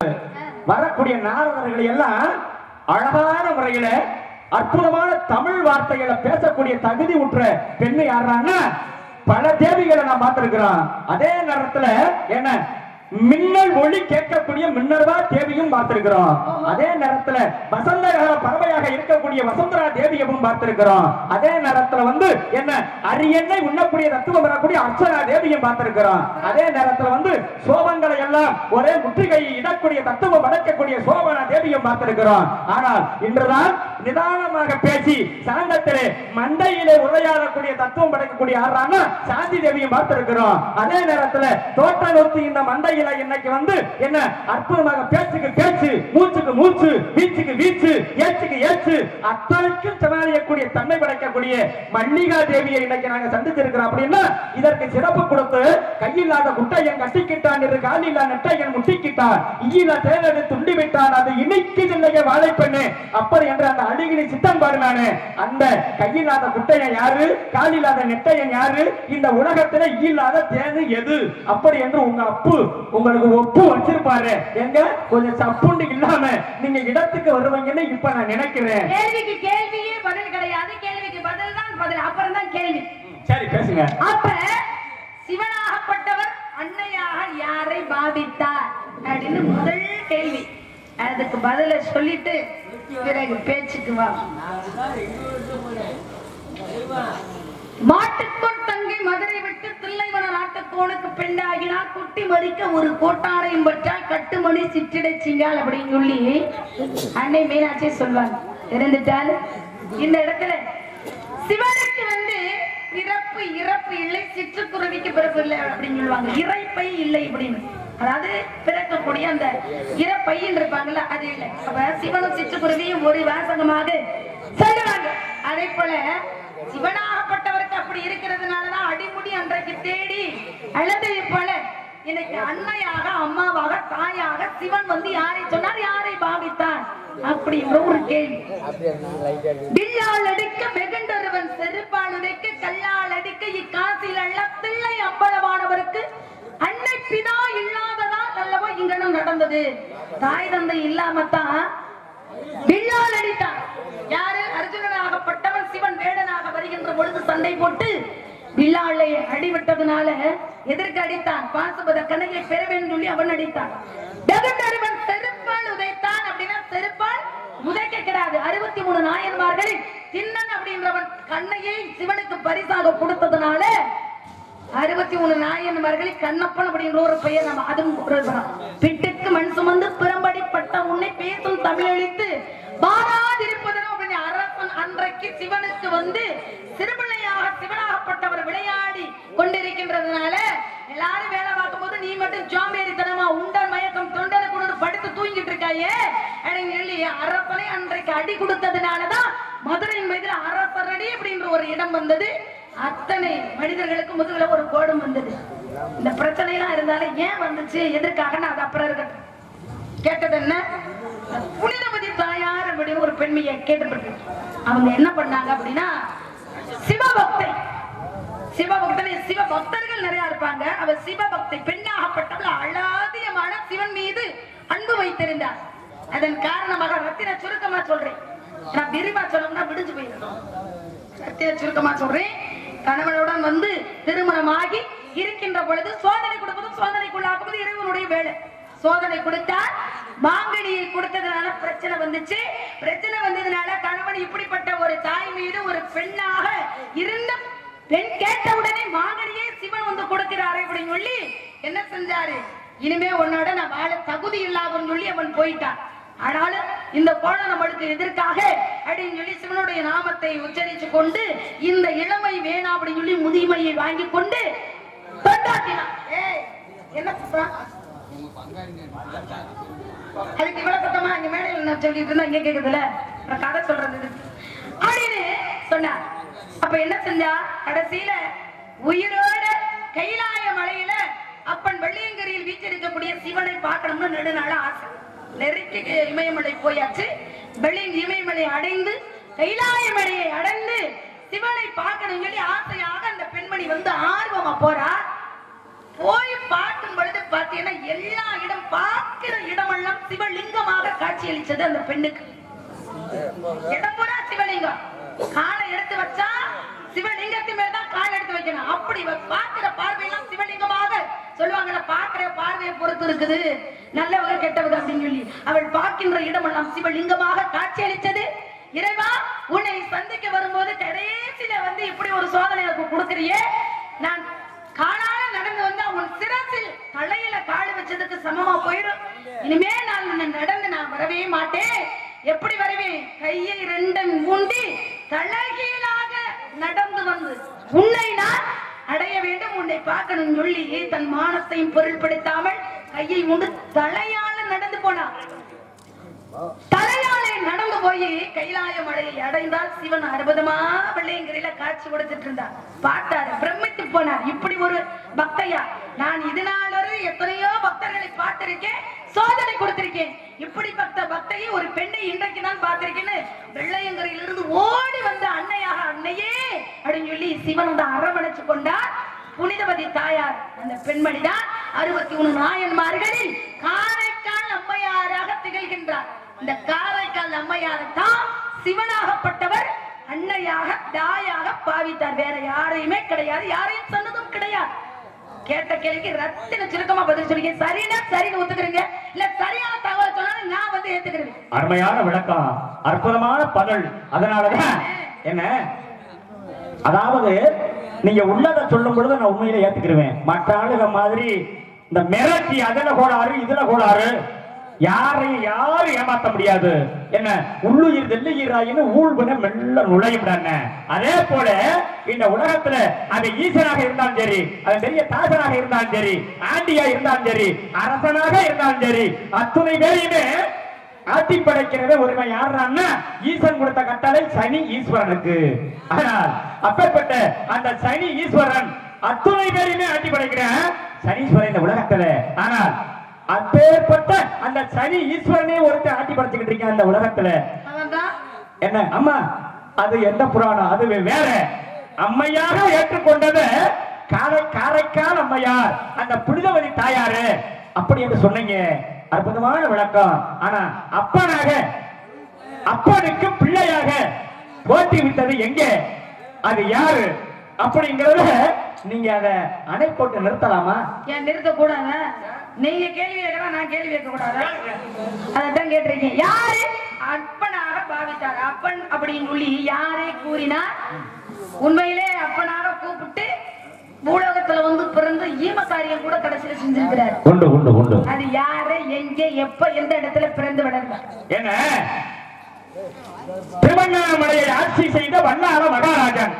வரக்கூடிய நாரதர்களை எல்லாம் அழகான முறையில அற்புதமான தமிழ் வார்த்தைகளை பேசக்கூடிய தகுதி உற்ற பெண்ணு யாருன்னா பல தேவிகளை நான் பார்த்திருக்கிறோம் அதே நேரத்துல என்ன மின்னல் ஒளி கேட்கக்கூடிய மின்னர்வா தேவியும் பார்த்திருக்கிறோம் அதே நேரத்துல வசந்த கால பறவையாக இருக்கக்கூடிய வசுந்தரா தேவியவும் பார்த்திருக்கிறோம் அதே நேரத்துல வந்து என்ன அரியணை உண்ணக்கூடிய தத்துவம் வரக்கூடிய அர்ச்சனா தேவியும் பார்த்திருக்கிறோம் அதே நேரத்துல வந்து சோபங்களை எல்லாம் ஒரே முற்றுகை இடக்கூடிய தத்துவம் அடக்கக்கூடிய சோபனா தேவியும் பார்த்திருக்கிறோம் ஆனால் இன்றுதான் நிதானமாக பேசி சாந்தத்திலே மண்டையிலே உரையாடக்கூடிய தத்துவம் படைக்கக்கூடிய ஆறான சாந்தி தேவியும் பார்த்திருக்கிறோம் அதே நேரத்துல தோட்ட நொத்து இந்த மண்டையில இன்னைக்கு வந்து என்ன அற்புதமாக பேச்சுக்கு பேச்சு மூச்சுக்கு மூச்சு வீச்சுக்கு வீச்சு ஏச்சுக்கு ஏச்சு அத்தனைக்கும் சமாளிக்கக்கூடிய தன்மை படைக்கக்கூடிய மல்லிகா தேவியை இன்னைக்கு நாங்க சந்திச்சிருக்கிறோம் அப்படின்னா இதற்கு சிறப்பு கொடுத்து கையில்லாத குட்டையன் கட்டிக்கிட்டான் இரு காலில்லா நெட்டையன் முட்டிக்கிட்டான் ஈயில தேனது துண்டி விட்டான் அது இனிக்குதில்லையே வாழைப்பெண்ணு அப்படி என்று அந்த அழுகினி சித்தம் பாருனானே அந்த கையில்லாத குட்டையன் யாரு காலில்லாத நெட்டையன் யாரு இந்த உலகத்துல ஈயில்லாத தேனு எது அப்படி என்று உங்க அப்பு உங்களுக்கு ஒப்பு வச்சிருப்பாரு எங்க கொஞ்சம் சப்புண்டு இல்லாம நீங்க இடத்துக்கு வருவீங்கன்னு இப்ப நான் நினைக்கிறேன் கேள்விக்கு கேள்வியே பதில் கிடையாது கேள்விக்கு பதில் தான் பதில் அப்புறம் தான் கேள்வி சரி பேசுங்க அப்ப சிவனாகப்பட்டவர் அன்னையாக யாரை பாதித்தார் அப்படின்னு முதல் கேள்வி அதுக்கு பதில சொல்லிட்டு பிறகு பேச்சுக்கு வா மாட்டுக்கோன் தங்கை மதுரை விட்டு தில்லைவன நாட்டுக்கோனுக்கு பெண்ணாகினார் குட்டி மறிக்க ஒரு கோட்டாரையும் பற்றால் கட்டுமணி சிற்றிடை சிங்கால் அப்படின்னு சொல்லி அன்னை மீனாட்சி சொல்வாங்க இருந்துட்டால் இந்த இடத்துல சிவனுக்கு வந்து பிறப்பு இறப்பு இல்லை சிற்றுக்குருவிக்கு பிறப்பு இல்லை அப்படின்னு சொல்லுவாங்க இறைப்பை இல்லை அப்படின்னு அதாவது பிறக்கக்கூடிய அந்த இறப்பையின் இருப்பாங்கல்ல அது இல்லை அப்ப சிவனும் சிற்றுக்குருவியும் ஒரு வாசகமாக சொல்லுவாங்க அதே போல சிவனாகப்பட்டவருக்கு அப்படி இருக்கிறதுனாலதான் அடிமுடி அன்றைக்கு தேடி அழுதையை போல இன்னைக்கு அன்னையாக அம்மாவாக தாயாக சிவன் வந்து யாரை சொன்னார் யாரை பாவித்தார் அப்படிங்கிற ஒரு கேள்வி வில்லால் அடிக்க வெகுண்டொருவன் செருப்பால் உடைக்க கல்லால் அடிக்க இக்காசில் அள்ள பிள்ளை அம்பலமானவருக்கு அன்னை பிதா இல்லாததால் அல்லவா இங்கனும் நடந்தது தாய் தந்தை இல்லாமத்தான் வில்லால் அடித்தான் யாரு அர்ஜுனனாகப்பட்டவன் சிவன் வேடனாக வருகின்ற பொழுது சண்டை போட்டு வில்லாலை அடிவிட்டதுனால எதற்கு அடித்தான் பாசுபத கணையை பெற வேண்டும் சொல்லி அவன் அடித்தான் வெகுண்டொருவன் செருப்பால் உதைத்தான் அப்படின்னா செருப்பால் உதைக்க கிடையாது அறுபத்தி மூணு நாயன்மார்களில் சின்னன் அப்படின்றவன் கண்ணையை சிவனுக்கு பரிசாக கொடுத்ததுனால அறுபத்தி மூணு நாயன்மார்களில் கண்ணப்பன் அப்படின்ற ஒரு பெயர் நம்ம அதுவும் ஒரு படம். பிட்டுக்கு மண் சுமந்து பிறம்படிப்பட்ட உன்னை பேசும் தமிழழித்து பாராதிருப்பதனும் அப்படின்னு அரசன் அன்றைக்கு சிவனுக்கு வந்து சிறுபிள்ளையாக சிவனாகப்பட்டவர் விளையாடி கொண்டிருக்கின்றதுனால எல்லாரும் வேலை பார்க்கும் போது நீ மட்டும் ஜாமேரித்தனமா உண்டன் மயக்கம் தொண்டனை கொண்டு படுத்து தூங்கிட்டு இருக்காயே அப்படின்னு சொல்லி அரசனை அன்றைக்கு அடி கொடுத்ததுனாலதான் மதுரையின் மீது அரசரடி அப்படின்ற ஒரு இடம் வந்தது அத்தனை மனிதர்களுக்கு முதுகுல ஒரு கோடும் வந்தது இந்த பிரச்சனை எல்லாம் இருந்தாலும் ஏன் வந்துச்சு எதற்காக நான் அது அப்புறம் இருக்கட்டும் கேட்டது என்ன புனிதமதி தாயார் அப்படின்னு ஒரு பெண்மையை கேட்டுப்பட்டு அவங்க என்ன பண்ணாங்க அப்படின்னா சிவபக்தை சிவபக்தனை சிவ பக்தர்கள் நிறைய இருப்பாங்க அவர் சிவபக்தை பெண்ணாகப்பட்டவள் அழாதியமான சிவன் மீது அன்பு வைத்திருந்தார் அதன் காரணமாக ரத்தின சுருக்கமா சொல்றேன் நான் விரிவா சொல்லணும்னா விடிஞ்சு போயிடும் சத்திய சுருக்கமா சொல்றேன் கணவனுடன் வந்து திருமணமாகி இருக்கின்ற பொழுது சோதனை கொடுப்பதும் சோதனைக்குள்ளாக்குவது இறைவனுடைய வேலை சோதனை கொடுத்தால் மாங்கனியை கொடுத்ததுனால பிரச்சனை வந்துச்சு பிரச்சனை வந்ததுனால கணவன் இப்படிப்பட்ட ஒரு தாய் மீது ஒரு பெண்ணாக இருந்த பெண் கேட்ட உடனே மாங்கனியே சிவன் வந்து கொடுக்கிறாரு அப்படின்னு சொல்லி என்ன செஞ்சாரு இனிமே உன்னோட நான் வாழ தகுதி இல்லாதவன் சொல்லி அவன் போயிட்டான் ஆனாலும் இந்த கோணம் நம்மளுக்கு எதற்காக அப்படின்னு சொல்லி சிவனுடைய நாமத்தை உச்சரித்து கொண்டு இந்த இளமை வேணாம் அப்படின்னு சொல்லி முதுமையை வாங்கி கொண்டு தொண்டாட்டினான் ஏய், என்ன சொல்றான் அதுக்கு இவ்வளவு சத்தமா இங்க மேடையில் நான் சொல்லிட்டு இருந்தா இங்க கேக்குதுல நான் கதை சொல்றது இது. அப்படின்னு சொன்னார் அப்ப என்ன செஞ்சா கடைசியில உயிரோட கைலாய மலையில அப்பன் வெள்ளியங்கிரியில் வீச்சிருக்கக்கூடிய சிவனை பார்க்கணும்னு நெடுநாள ஆசை நெருக்கி இமயமலை போயாச்சு வெள்ளியங்க இமயமலை அடைந்து கைலாய மலையை அடைந்து சிவனை பார்க்கணும் சொல்லி ஆசையாக அந்த பெண்மணி வந்து ஆர்வமா போறா போய் பார்க்கும் பொழுது பாத்தீங்கன்னா எல்லா இடம் பார்க்கிற இடமெல்லாம் சிவலிங்கமாக காட்சியளிச்சது அந்த பெண்ணுக்கு இடம்புறா சிவலிங்கம் காலை எடுத்து வச்சா சிவலிங்கத்தின் மேலதான் கால் எடுத்து வைக்கணும் அப்படி இவ பார்க்கிற பார்வையெல்லாம் சிவலிங்கமாக சொல்லுவாங்கல்ல பார்க்கிற பார்வையை பொறுத்து இருக்குது நல்லவங்க கெட்டவங்க அப்படின்னு சொல்லி அவள் பார்க்கின்ற இடமெல்லாம் சிவலிங்கமாக காட்சியளித்தது இறைவா உன்னை சந்திக்க வரும்போது கடைசியில வந்து இப்படி ஒரு சோதனை எனக்கு கொடுக்குறியே நான் காலால நடந்து வந்தா உன் சிரசில் தலையில கால் வச்சதுக்கு சமமா போயிடும் இனிமே நான் உன்னை நடந்து நான் வரவே மாட்டேன் எப்படி வருவேன் கையை ரெண்டும் ஊண்டி தலைகீழாக நடந்து வந்து உன்னை நான் அடைய வேண்டும் உன்னை பார்க்கணும் சொல்லி தன் மானத்தையும் பொருள்படுத்தாமல் கையை உண்டு தலையால நடந்து போனான் தலையாலே நடந்து போய் கைலாய மலையை அடைந்தால் சிவன் அற்புதமா வெள்ளையங்கிரியில காட்சி கொடுத்துட்டு இருந்தார் பார்த்தாரு பிரமித்து போனார் இப்படி ஒரு பக்தையா நான் இது நாள் வரை எத்தனையோ பக்தர்களை பார்த்திருக்கேன் சோதனை கொடுத்திருக்கேன் இப்படி பக்த பக்தையை ஒரு பெண்ணை இன்றைக்கு தான் பார்த்திருக்கேன்னு வெள்ளையங்கிரியிலிருந்து ஓடி வந்த அன்னையாக அன்னையே அப்படின்னு சொல்லி சிவன் வந்து அரவணைச்சு கொண்டார் புனிதவதி தாயார் அந்த பெண்மணி தான் அறுபத்தி மூணு நாயன்மார்களில் காரைக்கால் அம்மையாராக திகழ்கின்றார் இந்த காரைக்கால் அம்மையாரை தான் சிவனாகப்பட்டவர் அன்னையாக தாயாக பாவித்தார் வேற யாரையுமே கிடையாது யாரையும் சொன்னதும் கிடையாது கேட்ட கேள்விக்கு ரத்தின சுருக்கமா பதில் சொல்லிங்க சரினா சரின்னு ஒத்துக்கிறீங்க இல்ல சரியான தகவல் சொன்னாலும் நான் வந்து ஏத்துக்கிறேன் அருமையான விளக்கம் அற்புதமான பதில் அதனாலதான் என்ன அதாவது நீங்க உள்ளத சொல்லும் பொழுது நான் உண்மையில ஏத்துக்கிருவேன் மற்ற ஆளுக மாதிரி இந்த மிரட்டி அதுல கோளாறு இதுல கோளாறு யாரையும் யாரும் ஏமாத்த முடியாது என்ன உள்ளுயிர் வெள்ளுயிராயின்னு ஊழ்வன மெல்ல நுழையும்டான அதே போல இந்த உலகத்துல அது ஈசனாக இருந்தாலும் சரி அது பெரிய தாசனாக இருந்தாலும் சரி ஆண்டியா இருந்தாலும் சரி அரசனாக இருந்தாலும் சரி அத்துணை பேரையுமே ஆட்டி படைக்கிறது ஒருவன் யாருன்னா ஈசன் கொடுத்த கட்டளை சனி ஈஸ்வரனுக்கு ஆனால் அப்பேற்பட்ட அந்த சனி ஈஸ்வரன் அத்துணை பேரையுமே ஆட்டி படைக்கிறேன் சனீஸ்வரன் இந்த உலகத்துல ஆனால் அப்பேற்பட்ட அந்த சனி ஈஸ்வரனே ஒருத்தர் ஆட்டி படைச்சுக்கிட்டு இருக்கான் இந்த உலகத்துல அவன் தான் என்ன அம்மா அது எந்த புராணம் அது வேற அம்மையாக ஏற்றுக்கொண்டது காரை காரைக்கால் அம்மையார் அந்த புனிதவதி தாயாரு அப்படி என்று சொன்னீங்க அற்புதமான விளக்கம் ஆனா அப்பனாக அப்பனுக்கு பிள்ளையாக போட்டி விட்டது எங்கே அது யாரு அப்படிங்கறத நீங்க அத அணை போட்டு நிறுத்தலாமா ஏன் நிறுத்த கூடாதா நீங்க கேள்வி கேட்கலாம் நான் கேள்வி கேட்க கூடாதா அதான் கேட்டிருக்கீங்க யாரு அப்பனாக பாவித்தார் அப்பன் அப்படின்னு சொல்லி யாரே கூறினார் உண்மையிலே அப்பனாக கூப்பிட்டு பூலோகத்துல வந்து பிறந்து ஈம காரியம் கூட கடைசியில செஞ்சிருக்கிறார் உண்டு உண்டு உண்டு அது யாரு எங்க எப்ப எந்த இடத்துல பிறந்து வளர்ந்தார் என்ன திருவண்ணாமலையை ஆட்சி செய்த வண்ணார மகாராஜன்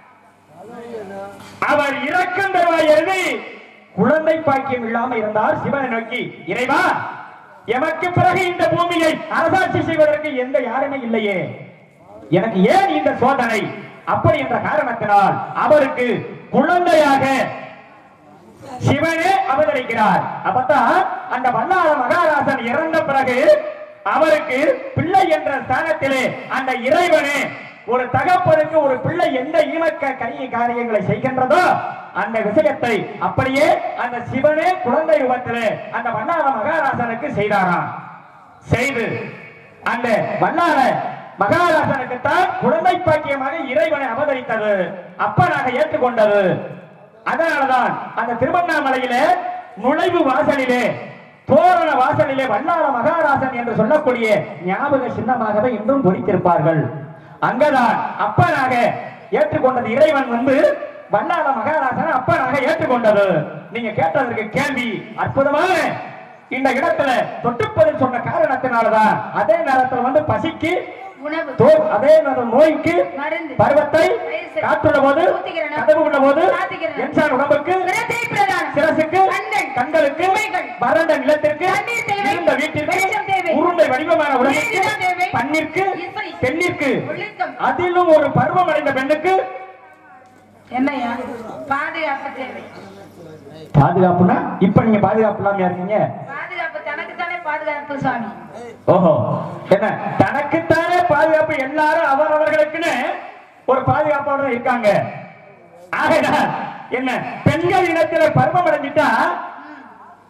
அவர் இறக்கம் தருவாய் எழுதி குழந்தை பாக்கியம் இல்லாம இருந்தார் சிவனை நோக்கி இறைவா எமக்கு பிறகு இந்த பூமியை அரசாட்சி செய்வதற்கு எந்த யாருமே இல்லையே எனக்கு ஏன் இந்த சோதனை அப்படி என்ற காரணத்தினால் அவருக்கு குழந்தையாக சிவனே அவதரிக்கிறார் அப்பதான் அந்த வல்லார மகாராஜன் இறந்த பிறகு அவருக்கு பிள்ளை என்ற ஸ்தானத்திலே அந்த இறைவனே ஒரு தகப்பனுக்கு ஒரு பிள்ளை எந்த ஈமக்க கரிய காரியங்களை செய்கின்றதோ அந்த விஷயத்தை அப்படியே அந்த சிவனே குழந்தை ரூபத்திலே அந்த வல்லார மகாராஜனுக்கு செய்தாராம் செய்து அந்த வல்லார மகாராஜனுக்கு தான் குழந்தை பாக்கியமாக இறைவனை அவதரித்தது அப்பனாக ஏற்றுக்கொண்டது அதனாலதான் அந்த திருவண்ணாமலையிலே நுழைவு வாசலிலே தோரண வாசலிலே வல்லார மகாராசன் என்று சொல்லக்கூடிய ஞாபக சின்னமாகவே இன்றும் பொறித்திருப்பார்கள் அங்கதான் அப்பனாக ஏற்றுக்கொண்டது இறைவன் வந்து வல்லார மகாராசன் அப்பனாக ஏற்றுக்கொண்டது நீங்க கேட்டதற்கு கேள்வி அற்புதமான இந்த இடத்துல தொட்டுப்பதில் சொன்ன காரணத்தினாலதான் அதே நேரத்தில் வந்து பசிக்கு உணவு தோ- அதே நேரம் நோய்க்கு மருந்து பருவத்தை வயசு. காற்றுள்ள போது ஊத்துகிறேன். கதவு உள்ள போது சாத்திக்கிறேன். என்சான் உடம்புக்கு பிரதை பிரதானம். சிரசுக்கு கண்கள். கண்களுக்கு இமைகள். வறண்ட நிலத்திற்கு தண்ணீர் தேவை. இருந்த வீட்டிற்கு வெளிச்சம் தேவை. உருண்டை வடிவமான உடலுக்கு நீர்தான் தேவை. பன்னிற்கு இசை. பெண்ணிற்கு ஒழுக்கம். அதிலும் ஒரு பருவம் அடைந்த பெண்ணுக்கு என்னையா பாதுகாப்பு தேவை பாதுகாப்புனா இப்ப நீங்க பாதுகாப்பு இல்லாம இருக்கீங்க பாதுகாப்பு தனக்குத்தானே பாதுகாப்பு சுவாமி ஓஹோ என்ன தனக்குத்தானே பாதுகாப்பு எல்லாரும் அவரவர்களுக்குன்னு ஒரு பாதுகாப்போட இருக்காங்க ஆகையால் என்ன பெண்கள் இடத்துல பருவம் அடைஞ்சிட்டா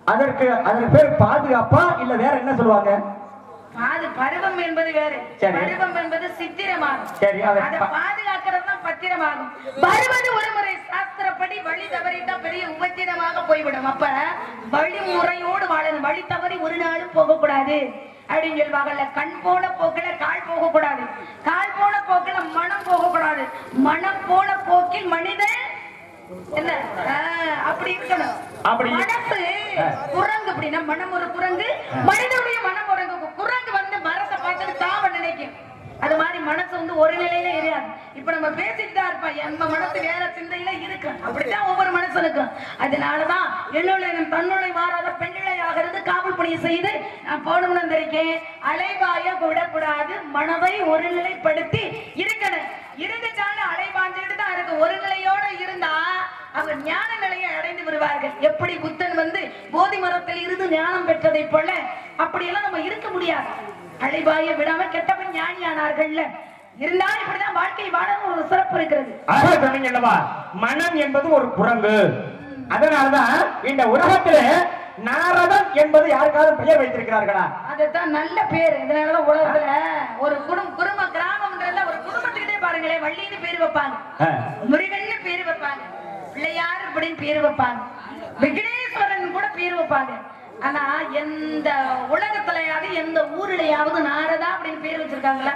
அதற்கு அதற்கு பேர் பாதுகாப்பா இல்ல வேற என்ன சொல்லுவாங்க அது பருவம் என்பது வேறு சரி. பருவம் என்பது சித்திரமாகும் சரி, அதை அதை ப- பாதுகாக்கிறது தான் பத்திரமாகும் வருவது ஒரு முறை சாஸ்திரப்படி வழி தவறிட்டா பெரிய உபத்திரமாக போய்விடும் அப்ப வழிமுறையோடு வாழணும் வழி தவறி ஒரு நாளும் போகக்கூடாது அப்படின்னு சொல்லுவாங்கல்ல கண் போன போக்குல கால் போகக்கூடாது கால் போன போக்குல மனம் போகக்கூடாது மனம் போன போக்கில் மனிதன் என்ன ஆஹ், அப்படி இருக்கணும் அப்படி- மனசு குரங்கு அப்படின்னா மனம் ஒரு குரங்கு மனிதனுடைய மனம் ஒரு கு- குரங்கு வந்து மரத்தை பார்த்துட்டு தாவ நினைக்கும் அது மாதிரி மனசு வந்து ஒரு நிலையில எரியாது இப்ப நம்ம பேசிட்டு தான் இருப்போம் நம்ம மனசு வேற சிந்தையில இருக்கு அப்படித்தான் ஒவ்வொரு மனசனுக்கும் அதனாலதான் எண்ணுள்ள தன்னுடைய மாறாத பெண்ணிலையாக இருந்து காவல் பணியை செய்து நான் போகணும்னு வந்திருக்கேன் அலைவாய விடக்கூடாது மனதை ஒருநிலைப்படுத்தி இருக்கணும் இருந்துச்சாலும் அலைவாஞ்சிட்டு தான் இருக்கு ஒரு நிலையோட இருந்தா அவர் ஞான நிலையை அடைந்து விடுவார்கள் எப்படி புத்தன் வந்து போதி மரத்தில் இருந்து ஞானம் பெற்றதை போல அப்படியெல்லாம் நம்ம இருக்க முடியாது அலைவாய விடாம கெட்டவன் ஞானியானார்கள்ல இருந்தாலும் இப்படிதான் வாழ்க்கை வாழ ஒரு சிறப்பு இருக்கிறது அழகா சொன்னீங்க அல்லவா மனம் என்பது ஒரு குரங்கு அதனாலதான் இந்த உலகத்துல நாரதன் என்பது யாருக்காவது பெயர் வைத்திருக்கிறார்களா அதுதான் நல்ல பேர் இதனாலதான் உலகத்துல ஒரு குடும்ப குடும்ப கிராமம்ன்றதுல ஒரு குடும்பத்துக்கிட்டே பாருங்களேன் வள்ளின்னு பேர் வைப்பாங்க ஆ. முருகன்னு பேர் வைப்பாங்க பிள்ளையார் அப்படின்னு பேர் வைப்பாங்க விக்னேஸ்வரன் கூட பேர் வைப்பாங்க ஆனா எந்த உலகத்துலயாவது எந்த ஊர்லயாவது நாரதா அப்படின்னு பேர் வச்சிருக்காங்களா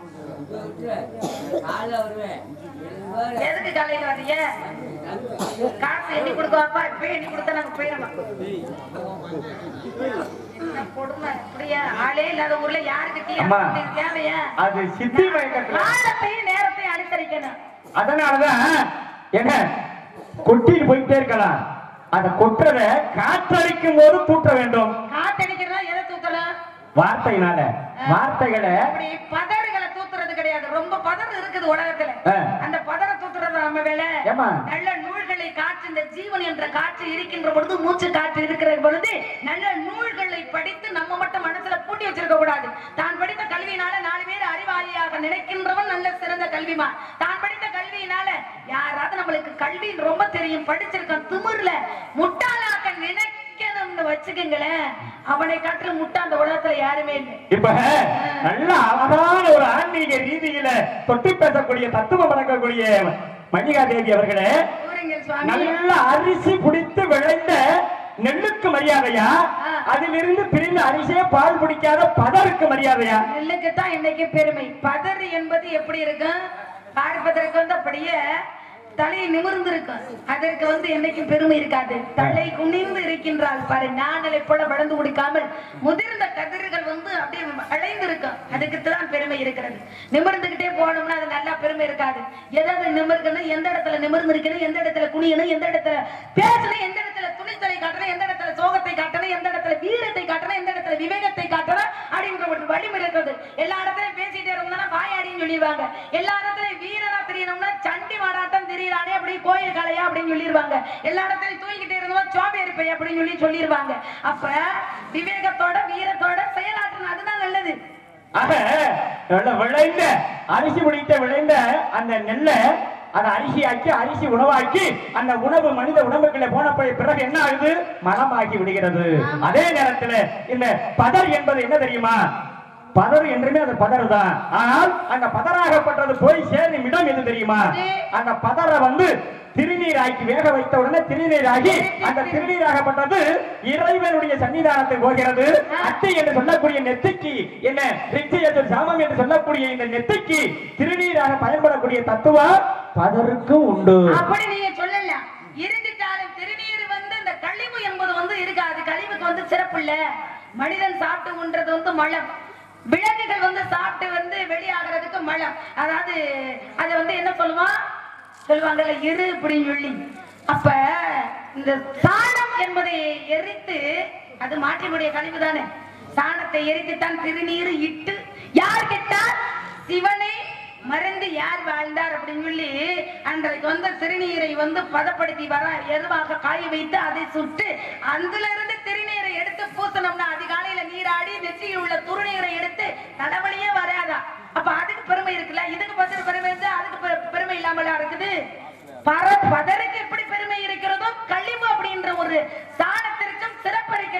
எதுக்கு காலையில வந்தீங்க காசு எண்ணி கொடுக்கவாப்பா இப்ப எண்ணி கொடுத்தா நாங்க போயிடலாம் என்ன கொடுமை அப்படியா ஆளே இல்லாத ஊர்ல யாருக்கு அம்மா. தேவையா அது சித்தி மயக்கத்துல காலத்தையும் நேரத்தையும் அனுசரிக்கணும் அதனாலதான் என்ன கொட்டிட்டு போயிட்டே இருக்கலாம் அத கொட்டுறத காற்றடிக்கும் போது தூட்ட வேண்டும் காத்தடிக்கிறதா எதை தூக்கணும் வார்த்தையினால வார்த்தைகளை அப்படி பதறுகளை தூத்துறது கிடையாது ரொம்ப பதறு இருக்குது உலகத்துல ஆ. அந்த பதற தூத்துறது நம்ம வேலை ஏம்மா? நல்ல நூல்களை காற்று இந்த ஜீவன் என்ற காற்று இருக்கின்ற பொழுது மூச்சு காற்று இருக்கிற பொழுது நல்ல நூல்களை படித்து நம்ம மட்டும் மனசுல பூட்டி வச்சிருக்க கூடாது தான் படித்த கல்வியினால நாலு பேர் அறிவாளியாக நினைக்கின்றவன் நல்ல சிறந்த கல்விமான் தான் படித்த கல்வியினால யாராவது நம்மளுக்கு கல்வி ரொம்ப தெரியும் படிச்சிருக்கான் திமிர்ல முட்டாளாக்க நினைக்கணும்னு வச்சுக்கோங்களேன் அவனை காற்று முட்டா அந்த உலகத்துல யாருமே இல்லை இப்ப நல்ல அழகான ஒரு ஆன்மீக ரீதியில தொட்டு பேசக்கூடிய தத்துவம் வழங்கக்கூடிய மல்லிகா தேவி அவர்களே கூறுங்கள் சுவாமி நல்ல அரிசி பிடித்து விளைந்த நெல்லுக்கு மரியாதையா அதிலிருந்து பிரிந்த அரிசியே பால் பிடிக்காத பதருக்கு மரியாதையா நெல்லுக்கு தான் இன்னைக்கு பெருமை பதறு என்பது எப்படி இருக்கும் பார்ப்பதற்கு வந்து அப்படியே தலை நிமிர்ந்து இருக்கும் அதற்கு வந்து என்னைக்கும் பெருமை இருக்காது தலை குனிந்து இருக்கின்றாள் பாரு நானலை போல வளர்ந்து குடிக்காமல் முதிர்ந்த கதிர்கள் வந்து அப்படியே அழைந்து இருக்கும் அதுக்கு தான் பெருமை இருக்கிறது நிமிர்ந்துகிட்டே போனோம்னா அது நல்லா பெருமை இருக்காது எதாவது நிமிர்க்கணும் எந்த இடத்துல நிமிர்ந்து இருக்கணும் எந்த இடத்துல குனியணும் எந்த இடத்துல பேசணும் எந்த இடத்துல துணித்தலை காட்டணும் எந்த இடத்துல சோகத்தை காட்டணும் எந்த இடத்துல வீரத்தை காட்டணும் எந்த இடத்துல விவேகத்தை காட்டணும் அப்படின்ற ஒரு வழிமுறை இருக்கிறது எல்லா இடத்துலயும் பேசிட்டே இருந்தோம்னா வாயாடின்னு சொல்லிடுவாங்க எல்லா இடத்துலயும் வீரனா தெரியணும்னா சண்டி மாறாட்டம் தெரியறானே அப்படி கோயில் கலையா அப்படின்னு சொல்லிடுவாங்க எல்லா இடத்துலயும் தூங்கிட்டே இருந்தோம்னா சோம்பேறி பை அப்படின்னு சொல்லி சொல்லிடுவாங்க அப்ப விவேகத்தோட வீரத்தோட செயலாற்றணும் அதுதான் நல்லது ஆக நல்ல விளைந்த அரிசி பிடித்த விளைந்த அந்த நெல்லை அதை அரிசியாக்கி அரிசி உணவாக்கி அந்த உணவு மனித உடம்புக்குள்ள போன போய் பிறகு என்ன ஆகுது மலமாகி விடுகிறது அதே நேரத்துல இந்த பதர் என்பது என்ன தெரியுமா பதர் என்றுமே அது பதர் தான் ஆனால் அந்த பதராகப்பட்டது போய் சேரும் இடம் எது தெரியுமா அந்த பதரை வந்து திருநீராக்கி வேக வைத்த உடனே திருநீராகி அந்த திருநீராகப்பட்டது இறைவனுடைய சன்னிதானத்துக்கு போகிறது அத்தை என்று சொல்லக்கூடிய நெத்திக்கு என்ன ரிச்சயத்தில் சாமம் என்று சொல்லக்கூடிய இந்த நெத்திக்கு திருநீராக பயன்படக்கூடிய தத்துவம் பதருக்கும் உண்டு அப்படி நீங்க சொல்லலாம் இருந்துட்டாலும் திருநீர் வந்து இந்த கழிவு என்பது வந்து இருக்காது கழிவுக்கு வந்து சிறப்பு இல்ல மனிதன் சாப்பிட்டு உண்றது வந்து மலம் விலங்குகள் வந்து சாப்பிட்டு வந்து வெளியாகிறதுக்கு மலம் அதாவது அதை வந்து என்ன சொல்லுவான் சொல்லுவாங்கல்ல இரு அப்படின்னு சொல்லி அப்ப இந்த சாணம் என்பதை எரித்து அது மாற்றினுடைய கழிவு தானே சாணத்தை எரித்து தான் திருநீர் இட்டு யார் கேட்டால் சிவனை மறந்து யார் வாழ்ந்தார் அப்படின்னு சொல்லி அன்றைக்கு வந்து திருநீரை வந்து பதப்படுத்தி வர எதுவாக காய வைத்து அதை சுட்டு அதுல இருந்து திருநீரை எடுத்து பூசணும்னா அதிகாலையில நீராடி நெற்றியில் உள்ள துருநீரை எடுத்து தலைவலியே வராதா அப்ப அதுக்கு பெருமை இருக்குல்ல இதுக்கு பதில் பெருமை இருந்தா அதுக்கு பெ- பெருமை இல்லாமலா இருக்குது பர பதருக்கு எப்படி பெருமை இருக்கிறதோ கழிவு அப்படின்ற ஒரு சாணத்திற்கும் சிறப்பு இருக்கிறது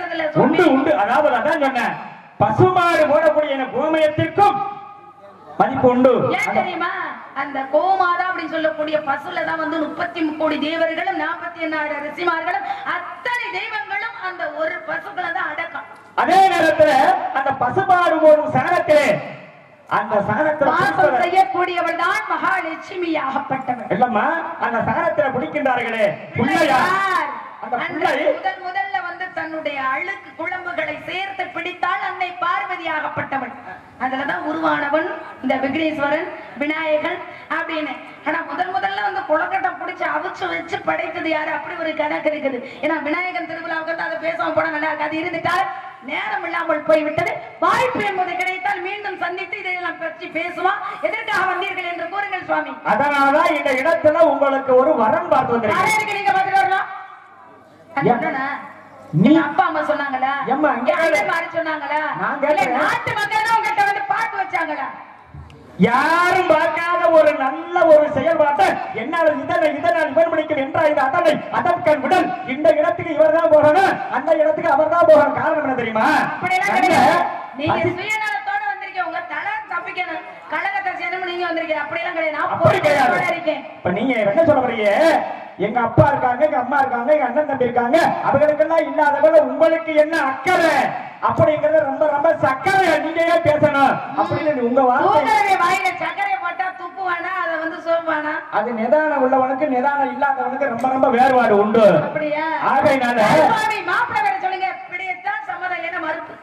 பசுமாடு போடக்கூடிய இந்த கோமயத்திற்கும் மதிப்பு உண்டு ஏன் தெரியுமா அந்த கோமாதா அப்படின்னு சொல்லக்கூடிய பசுல தான் வந்து முப்பத்தி கோடி தேவர்களும் நாற்பத்தி எண்ணாயிரம் ரிஷிமார்களும் அத்தனை தெய்வங்களும் அந்த ஒரு பசுக்களை தான் அடக்கம் அதே நேரத்துல அந்த பசுமாடு போடும் சாணத்திலே அந்த சாணத்துல வாசம் பிடிப்பத- செய்யக்கூடியவள் தான் மகாலட்சுமி ஆகப்பட்டவள் இல்லம்மா அந்த சாணத்துல பிடிக்கின்றார்களே பிள்ளையார் பிள்ளையார். அந்த அன்று பிள்ளை முதல் முதல்ல வந்து தன்னுடைய அழுக்கு குழம்புகளை சேர்த்து பிடித்தால் அன்னை பார்வதி ஆகப்பட்டவள் அதுலதான் உருவானவன் இந்த விக்னேஸ்வரன் விநாயகன் அப்படின்னு ஆனா முதல் முதல்ல வந்து குளக்கட்டை பிடிச்சு அவிச்சு வச்சு படைத்தது யாரு அப்படி ஒரு கணக்கு இருக்குது ஏன்னா விநாயகன் திருவிழாவுக்கு தான் அதை பேசாம போட நல்லா இருக்கு அது இருந்துட்டால் நேரம் இல்லாமல் போய்விட்டது வாய்ப்பு என்பது கிடைத்தால் மீண்டும் சந்தித்து இதையெல்லாம் பற்றி பேசுவோம் எதற்காக வந்தீர்கள் என்று கூறுங்கள் சுவாமி அதனாலதான் இந்த இடத்துல உங்களுக்கு ஒரு வரம் பார்த்து வந்திருக்கேன் யாருக்கு நீங்க பதில் வரலாம் நான் ஏன்? சொன்னேனா? நீ எங்க அப்பா அம்மா சொன்னாங்களா ஏம்மா, இங்க என் அண்ணன் மாதிரி சொன்னாங்களா நான் இல்ல கேட்கிறேன். நாட்டு மக்கள் தான் உங்ககிட்ட வந்து பாட்டு வச்சாங்களா யாரும் பார்க்காத ஒரு நல்ல ஒரு செயல்பாட்டை என்னால் இதனை இதனால் இவர் முடிக்கும் என்றால் இது அதனை அதற்கன் விடல் இந்த இடத்துக்கு இவர் தான் போகணும் அந்த இடத்துக்கு அவர் தான் போகணும் காரணம் என்ன தெரியுமா அப்படியெல்லாம் நல்ல கிடையாது நீங்க அதி- சுயநலத்தோட வந்திருக்கீங்க உங்க தலை தப்பிக்கணும் கழகத்தை செய்யணும்னு நீங்க வந்திருக்கீங்க அப்படியெல்லாம் கிடையாது நான் அப்படி கிடையாது பொறுப்போட இருக்கேன் இப்ப நீங்க என்ன சொல்ல வரீங்க எங்க அப்பா இருக்காங்க எங்க அம்மா இருக்காங்க எங்க அண்ணன் தம்பி இருக்காங்க அவங்களுக்கெல்லாம் இல்லாத போல உங்களுக்கு என்ன அக்கறை அப்படிங்கறது ரொம்ப ரொம்ப சக்கரை நீங்க ஏன் பேசணும் அப்படின்னு உங்க வார்த்தை பூங்கரவை வாயில சர்க்கரை போட்டா துப்புவானா அதை வந்து சோப்பானா அது நிதானம் உள்ளவனுக்கு நிதானம் இல்லாதவனுக்கு ரொம்ப ரொம்ப வேறுபாடு உண்டு அப்படியா ஆகையினால சுவாமி மாப்பிள்ளை வேற சொல்லுங்க இப்படியேத்தான் சம்மதம் இல்லைன்னா மறுப்பு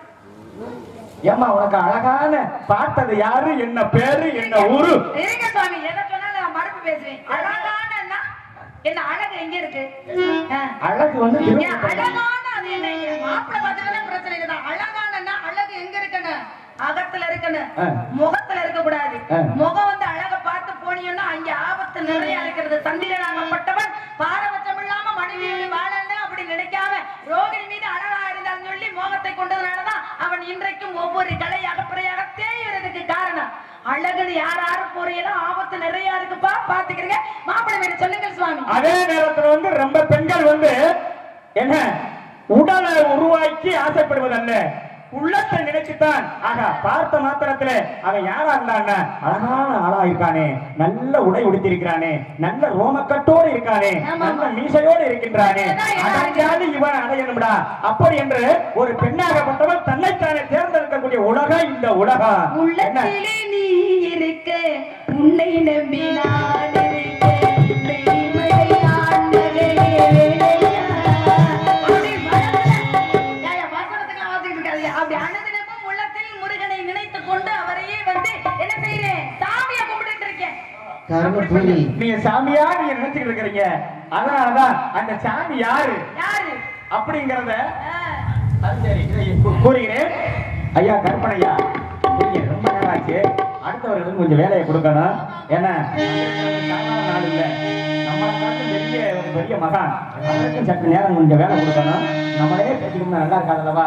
ஏம்மா உனக்கு அழகான பார்த்தது யாரு என்ன பேரு என்ன ஊரு இருங்க சுவாமி எதை சொன்னாலும் நான் மறுப்பு பேசுவேன் அழகானன்னா என்ன அழகு எங்க இருக்கு ஆ. அழகு வந்து ஏன் திரும்ப அழகான அது என்ன மாப்பிள்ளை பார்த்துட்டு பிரச்சனை இல்லைதான் அழகானன்னா அழகு எங்க இருக்குன்னு அகத்துல இருக்குன்னு ஆ. முகத்துல இருக்க கூடாது ஆ. முகம் வந்து அழக பார்த்து போனீங்கன்னா அங்க ஆபத்து நிறைய இருக்கிறது சந்திரனாகப்பட்டவன் பாரபட்சம் இல்லாம மனைவியோடு வாழணும் அப்படி நினைக்காம ரோகிணி மீது அழகா இருந்தான்னு சொல்லி மோகத்தை கொண்டதுனாலதான் அவன் இன்றைக்கும் ஒவ்வொரு கலையாக பிறையாக தேய்கிறதுக்கு காரணம் அழகுன்னு யார் யாரு போறீங்களோ ஆபத்து நிறைய இருக்குப்பா பாத்துக்கிறீங்க மாப்பிள்ளை வீடு சொல்லுங்க சுவாமி அதே நேரத்துல வந்து ரொம்ப பெண்கள் வந்து என்ன உடலை உருவாக்கி ஆசைப்படுவதல்ல உள்ளத்தை நினைச்சுத்தான் ஆகா பார்த்த மாத்திரத்துல அவன் யாரா இருந்தான் அழகான ஆளா இருக்கானே நல்ல உடை உடுத்திருக்கிறானே நல்ல ரோமக்கட்டோடு இருக்கானே ஆமா, நல்ல ஆமா. மீசையோடு இருக்கின்றானே அதான் என்ன அடைஞ்சாது இவன் அடையணும்டா அப்படி என்று ஒரு பெண்ணாகப்பட்டவன் தன்னைத்தானே தேர்ந்தெடுக்கக்கூடிய உலகம் இந்த உலகம் என்ன உள்ளத்திலே நீ இருக்க உன்னை நம்பி நான் இருக்க வெளிமலை ஆண்டவனே வேலையா. அப்படி மனதுல, ஏய், வசனத்துக்கெல்லாம் வாசிக்கிட்டு இருக்காதீங்க. அப்படி அனுதினமும் உள்ளத்தில் முருகனை நினைத்துக் கொண்டு அவரையே வந்து என்ன செய்றேன் சாமியை கும்பிட்டுட்டு இருக்கேன் கருணபுரி நீங்க சாமியா நீங்க நினைச்சுக்கிட்டு இருக்கிறீங்க அதனாலதான் அந்த சாமி யாரு யாரு அப்படிங்கறத ஆ, அது சரி இதை கூ- கூறுகிறேன் ஐயா கற்பனையா நீங்க ரொம்ப நேரம் ஆச்சு அடுத்தவர்களுக்கு கொஞ்சம் வேலையை கொடுக்கணும் ஏன்னா சாதாரண நாள் இல்ல நம்மளை பார்த்து பெரிய ஒரு பெரிய மகான் அவருக்கு சற்று நேரம் கொஞ்சம் வேலை கொடுக்கணும் நம்மளே பேசிக்கணும் நல்லா இருக்காதுல்லவா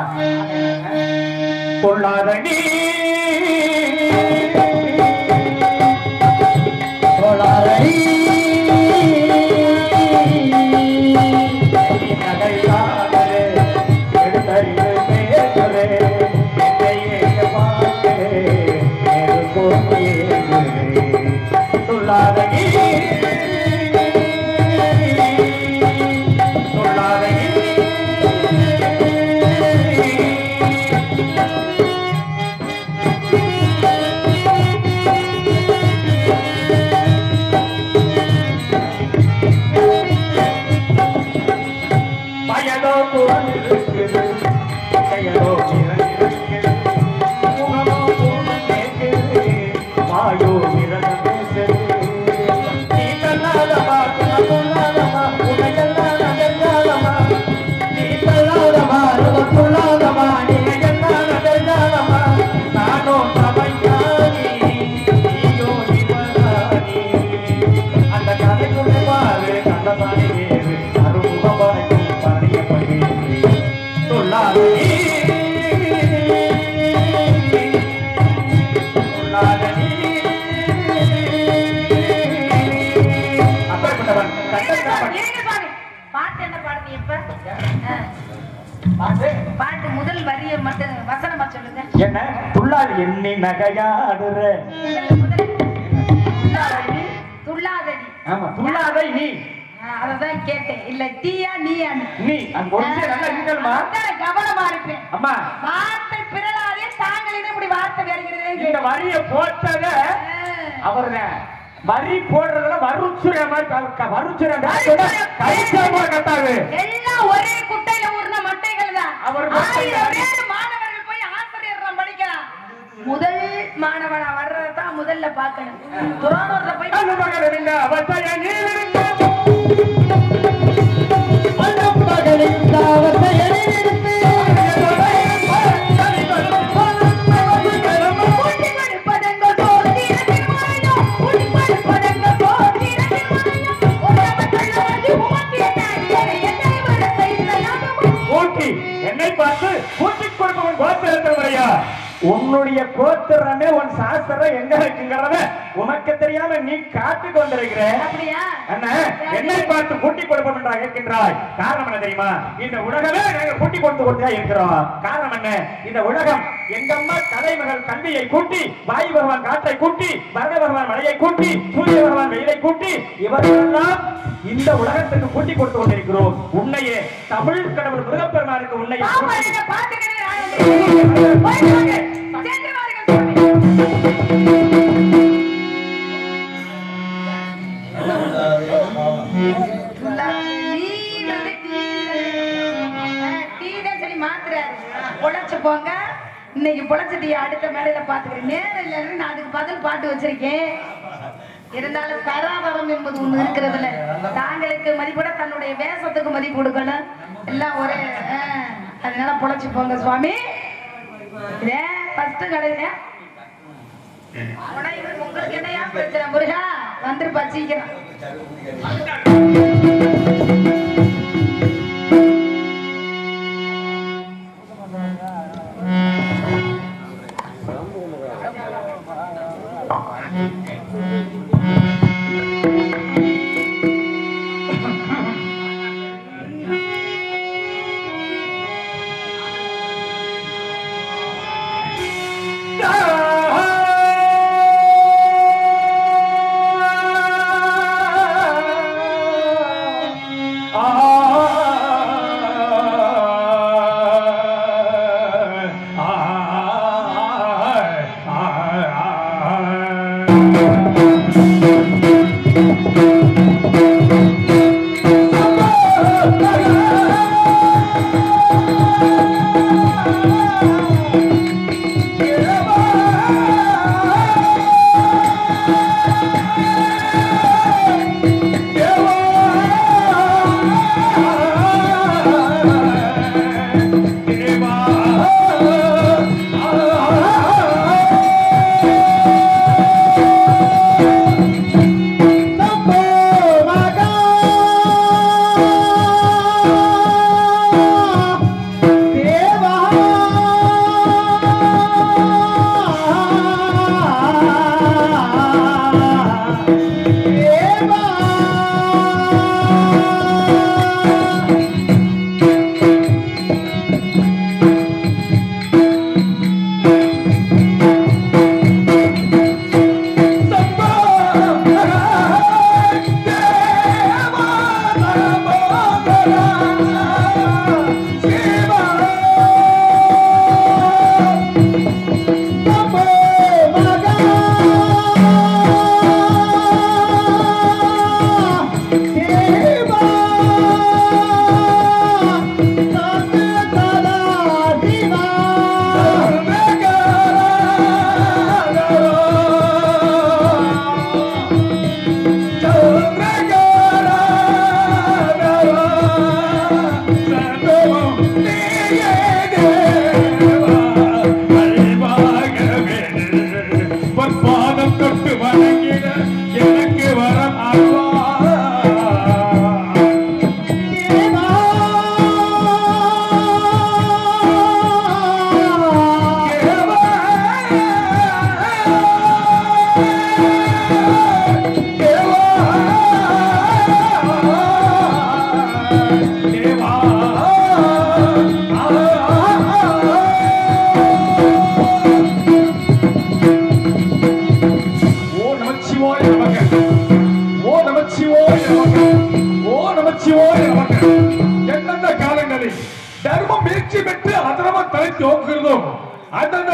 பொல்லாத நீ கோளாறை பயதோ குரல் இருக்குது செயலோ திறன் இருக்குது முகமோ பூனம் கேட்குது வாயோ மிரண்டு பேசுது நீ தள்ளாதமா குணம் கொள்ளாதமா உனையெல்லாம் நகர்ந்தாதமா நீ தள்ளாதமா ரவம் கொள்ளாதமா நீனையெல்லாம் நகர்ந்தாதமா நானோ சபையானி நீயோ இவனானி அந்த கதைக்குள்ளே பாரு கண்டதானே வேறு அருமுகம் வரைக்கும் பணியப்படுவேன் சொல்லாதே சொல்லாதே அப்பேற்பட்டவன் இருங்க சுவாமி, கண்டத்தவன். இருங்க சுவாமி. பாட்டு என்ன பாடுனீ இப்ப ஆ. பாட்டு பாட்டு முதல் வரிய மட்டும் வசனம் நிதானமா சொல்லுங்க என்ன துள்ளாது எண்ணி நகையாடுற துள்ளாதடி துள்ளாதடி ஆமா துள்ளாதை நீ ஆ, அததான் கேட்டேன் இல்ல தீயா நீயான்னு நீ அந்த ஒரு விஷயம் நல்லா இருக்கணுமா அதான் கவனமா இருப்பேன் அம்மா வார்த்தை பிறலாதே தாங்களிடம் இப்படி வார்த்தை வருகிறதே இந்த வரிய போட்டத அவர் வரி போடுறதுல வருச்சுர மாதிரி வருச்சுர கைச்சாம கட்டாது எல்லாம் ஒரே குட்டையில ஊர்ன மட்டைகள் தான் அவர் மட்டும் ஆயிரம் பேர் மாணவர்கள் போய் ஆசிரியர் தான் படிக்கலாம் முதல் மாணவனா வர்றதான் முதல்ல பார்க்கணும் துரோணத்தை போய் அந்த மகன் என்ன அவசாய நீர் மகளின் தாவத்தை எழிலிருப்பு ஊட்டி கொடுப்பதெங்க சோதிடத்தின் மறையும். ஊட்டி கொடுப்பதெங்க சோதிடத்தின் மறையும். உறவு கொள்ளவது உமக்கே தாய். என்னை விட செய்தலாகும். ஊட்டி என்னை பார்த்து ஊட்டி கொடுப்பவன் கோத்திரத்தில் வரையா உன்னுடைய கோத்திரமே உன் சாஸ்திரம் எங்க இருக்குங்கிறத உனக்கு தெரியாம நீ காட்டுக்கு வந்திருக்கிற அப்படியா என்ன என்னை பார்த்து கூட்டி கொடுப்போம் என்றா இருக்கின்றாய் காரணம் என்ன தெரியுமா இந்த உலகமே நாங்க கூட்டி கொடுத்து கொடுத்தா இருக்கிறோம் காரணம் என்ன இந்த உலகம் எங்கம்மா கலைமகள் கல்வியை கூட்டி வாயு பகவான் காற்றை கூட்டி பரத பகவான் மழையை கூட்டி சூரிய பகவான் வெயிலை கூட்டி இவர்களெல்லாம் இந்த உலகத்துக்கு கூட்டி கொடுத்து கொண்டிருக்கிறோம் உன்னையே தமிழ் கடவுள் முருகப்பெருமானுக்கு உன்னையே பாப்பா கூட்டி- என்ன பார்த்துக்கிறேன் நான் வந்து போய் வாங்க. சென்று வாருங்கள் சுவாமி. துள்ளா, நீ வந்து டீ ஆ, டீ தான் சரி மாத்துறாரு. பொழைச்சு போங்க இன்னைக்கு பொழைச்சிட்டியா அடுத்த மேடையில பாத்துக்கிறேன் நேரம் இல்லைன்னு நான் அதுக்கு பதில் பாட்டு வச்சிருக்கேன் இருந்தாலும் தராதரம் என்பது ஒண்ணு இருக்கிறதுல தாங்களுக்கு மதிப்பிட தன்னுடைய வேஷத்துக்கு மதிப்பு கொடுக்கணும் எல்லாம் ஒரே ஆ, அதனால பொழைச்சு போங்க சுவாமி இதே ஃபர்ஸ்ட் கடையில உங்களுக்கு என்னையா பிரச்சனை முருகா வந்துருப்பா சீக்கிரம் ஆ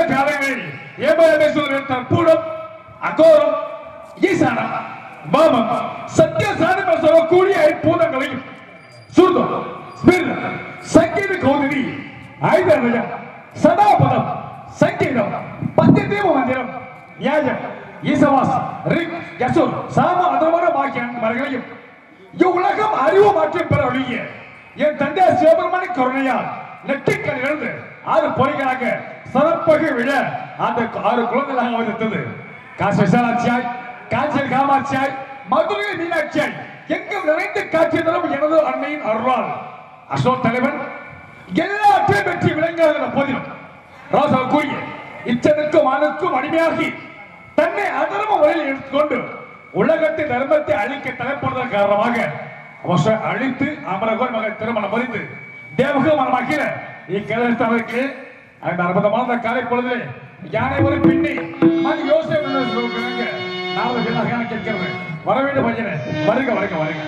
காலங்களில் ஏமாதேஸ்வரர் தற்பூடம் அகோரம் ஈசானம் வாமம் சத்தியசானம் என சொல்லக்கூடிய ஐம்பூதங்களையும் சுருதம் ஸ்மிருதம் சங்கீத கௌதரி ஐதரஜம் சதாபதம் சங்கீதம் பத்தியதேவ மந்திரம் நியாயம் ஈசவாஸ் ரிக் யசுர் சாம அதர்வன ஆகிய மரங்களையும் இவ்வுலகம் அறிவு மாற்றம் பெற ஒழிய என் தந்தை சிவபெருமணி கருணையால் நெற்றிக்கலிலிருந்து ஆறு பொறிகளாக சிறப்பாக விழ அந்த ஆறு குழந்தைகளாக அவதரித்தது காசி விசாலாட்சியாய் காஞ்சியில் காமாட்சியாய் மதுரை மீனாட்சியாய் எங்கும் நிறைந்து காட்சி தரும் எனது அன்னையின் அருளால் அசோக் தலைவன் எல்லாற்றையும் வெற்றி விளங்குகிற போதிலும் ராசா கூறிய இச்சனுக்கும் அணுக்கும் அடிமையாகி தன்னை அதர்ம முறையில் எடுத்துக்கொண்டு உலகத்தின் தர்மத்தை அழிக்க தலைப்படுவதன் காரணமாக அவசர அழித்து அமரகோர் மகன் திருமணம் மறித்து தேவக மனமாகிற இக்கதற்கு அந்த அற்புதமான அந்த காலை பொழுது யானை ஒரு பின்னி மண் யோசனை சொல்லுங்க நாலு பேராக கேட்கிறது வர வேண்டும் பையனே வருக வருக வருக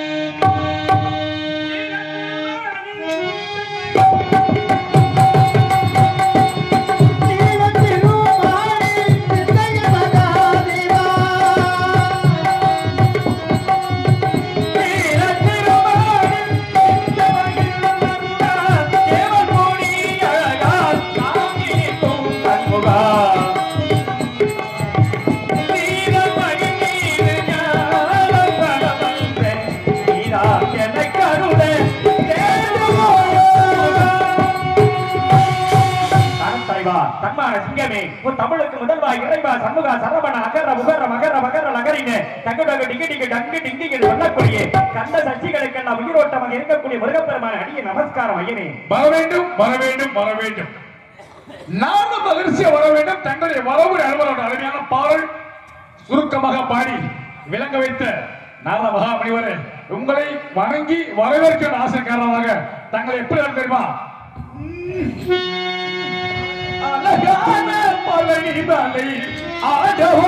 தலைவா தன்மான சிங்கமே உன் தமிழுக்கு முதல்வா இறைவா சண்முகா சரவண அகர உகர மகர மகர நகரினே தங்குடகு டிங்கு டிங்கு டங்கு டிங்கு சொல்லக்கூடிய கந்த சசிகளுக்கெல்லாம் உயிரோட்டமாக இருக்கக்கூடிய முருகப்பெருமான அடிய நமஸ்காரம் ஐயனே வர வேண்டும் வர வேண்டும் வர வேண்டும் நானும் மகிழ்ச்சியா வர வேண்டும் தங்களுடைய வரவு அலுவலோட அருமையான பாடல் சுருக்கமாக பாடி விளங்க வைத்த நாரத மகாமணிவரே உங்களை வணங்கி வரவேற்கிற ஆசை காரணமாக தங்களை எப்படி நடத்த தெரியுமா அழகான பழனி மலை ஆடவோ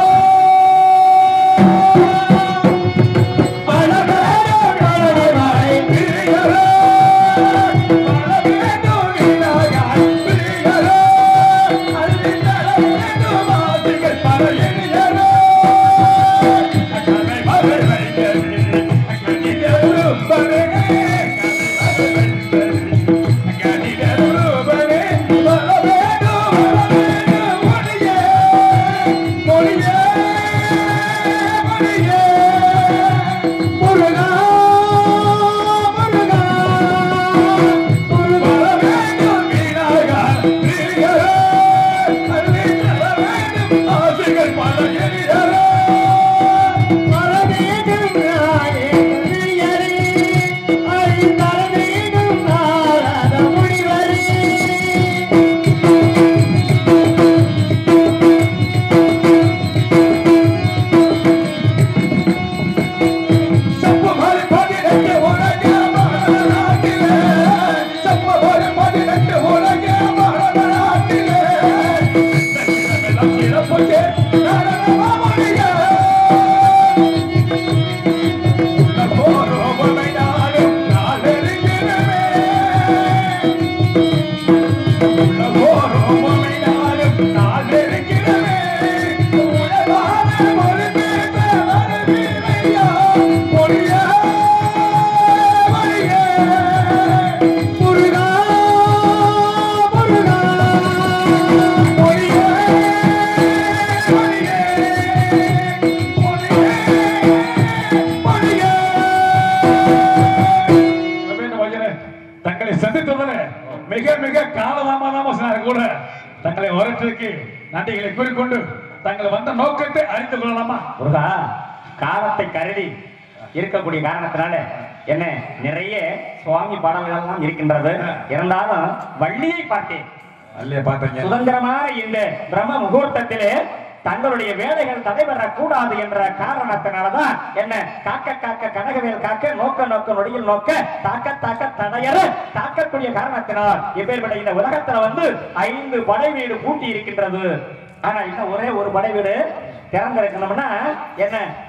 தங்களை சந்தித்ததில் மிக மிக காலதாமதமாக கூட தங்களை வரட்டிற்கு நன்றிகளை கூறிக்கொண்டு தங்கள் வந்த நோக்கத்தை அறிந்து கொள்ளலாமா முருகா காலத்தை கருதி இருக்கக்கூடிய காரணத்தினால என்ன நிறைய சுவாமி பாடல்கள் எல்லாம் இருக்கின்றது இருந்தாலும் வள்ளியை பார்த்தேன் அல்லையே பார்த்தீங்க சுதந்திரமான இந்த பிரம்ம முகூர்த்தத்திலே தங்களுடைய வேலைகள் தடைபெறக் கூடாது என்ற காரணத்தினாலதான் என்ன காக்க காக்க கனகவேல் காக்க நோக்க நோக்க நொடியில் நோக்க தாக்க தாக்க தடையற தாக்கக்கூடிய காரணத்தினால் இப்பேற்பட்ட இந்த உலகத்துல வந்து ஐந்து படை வீடு பூட்டி இருக்கின்றது ஆனா இன்னும் ஒரே ஒரு படை வீடு திறந்திருக்கணும்னா என்ன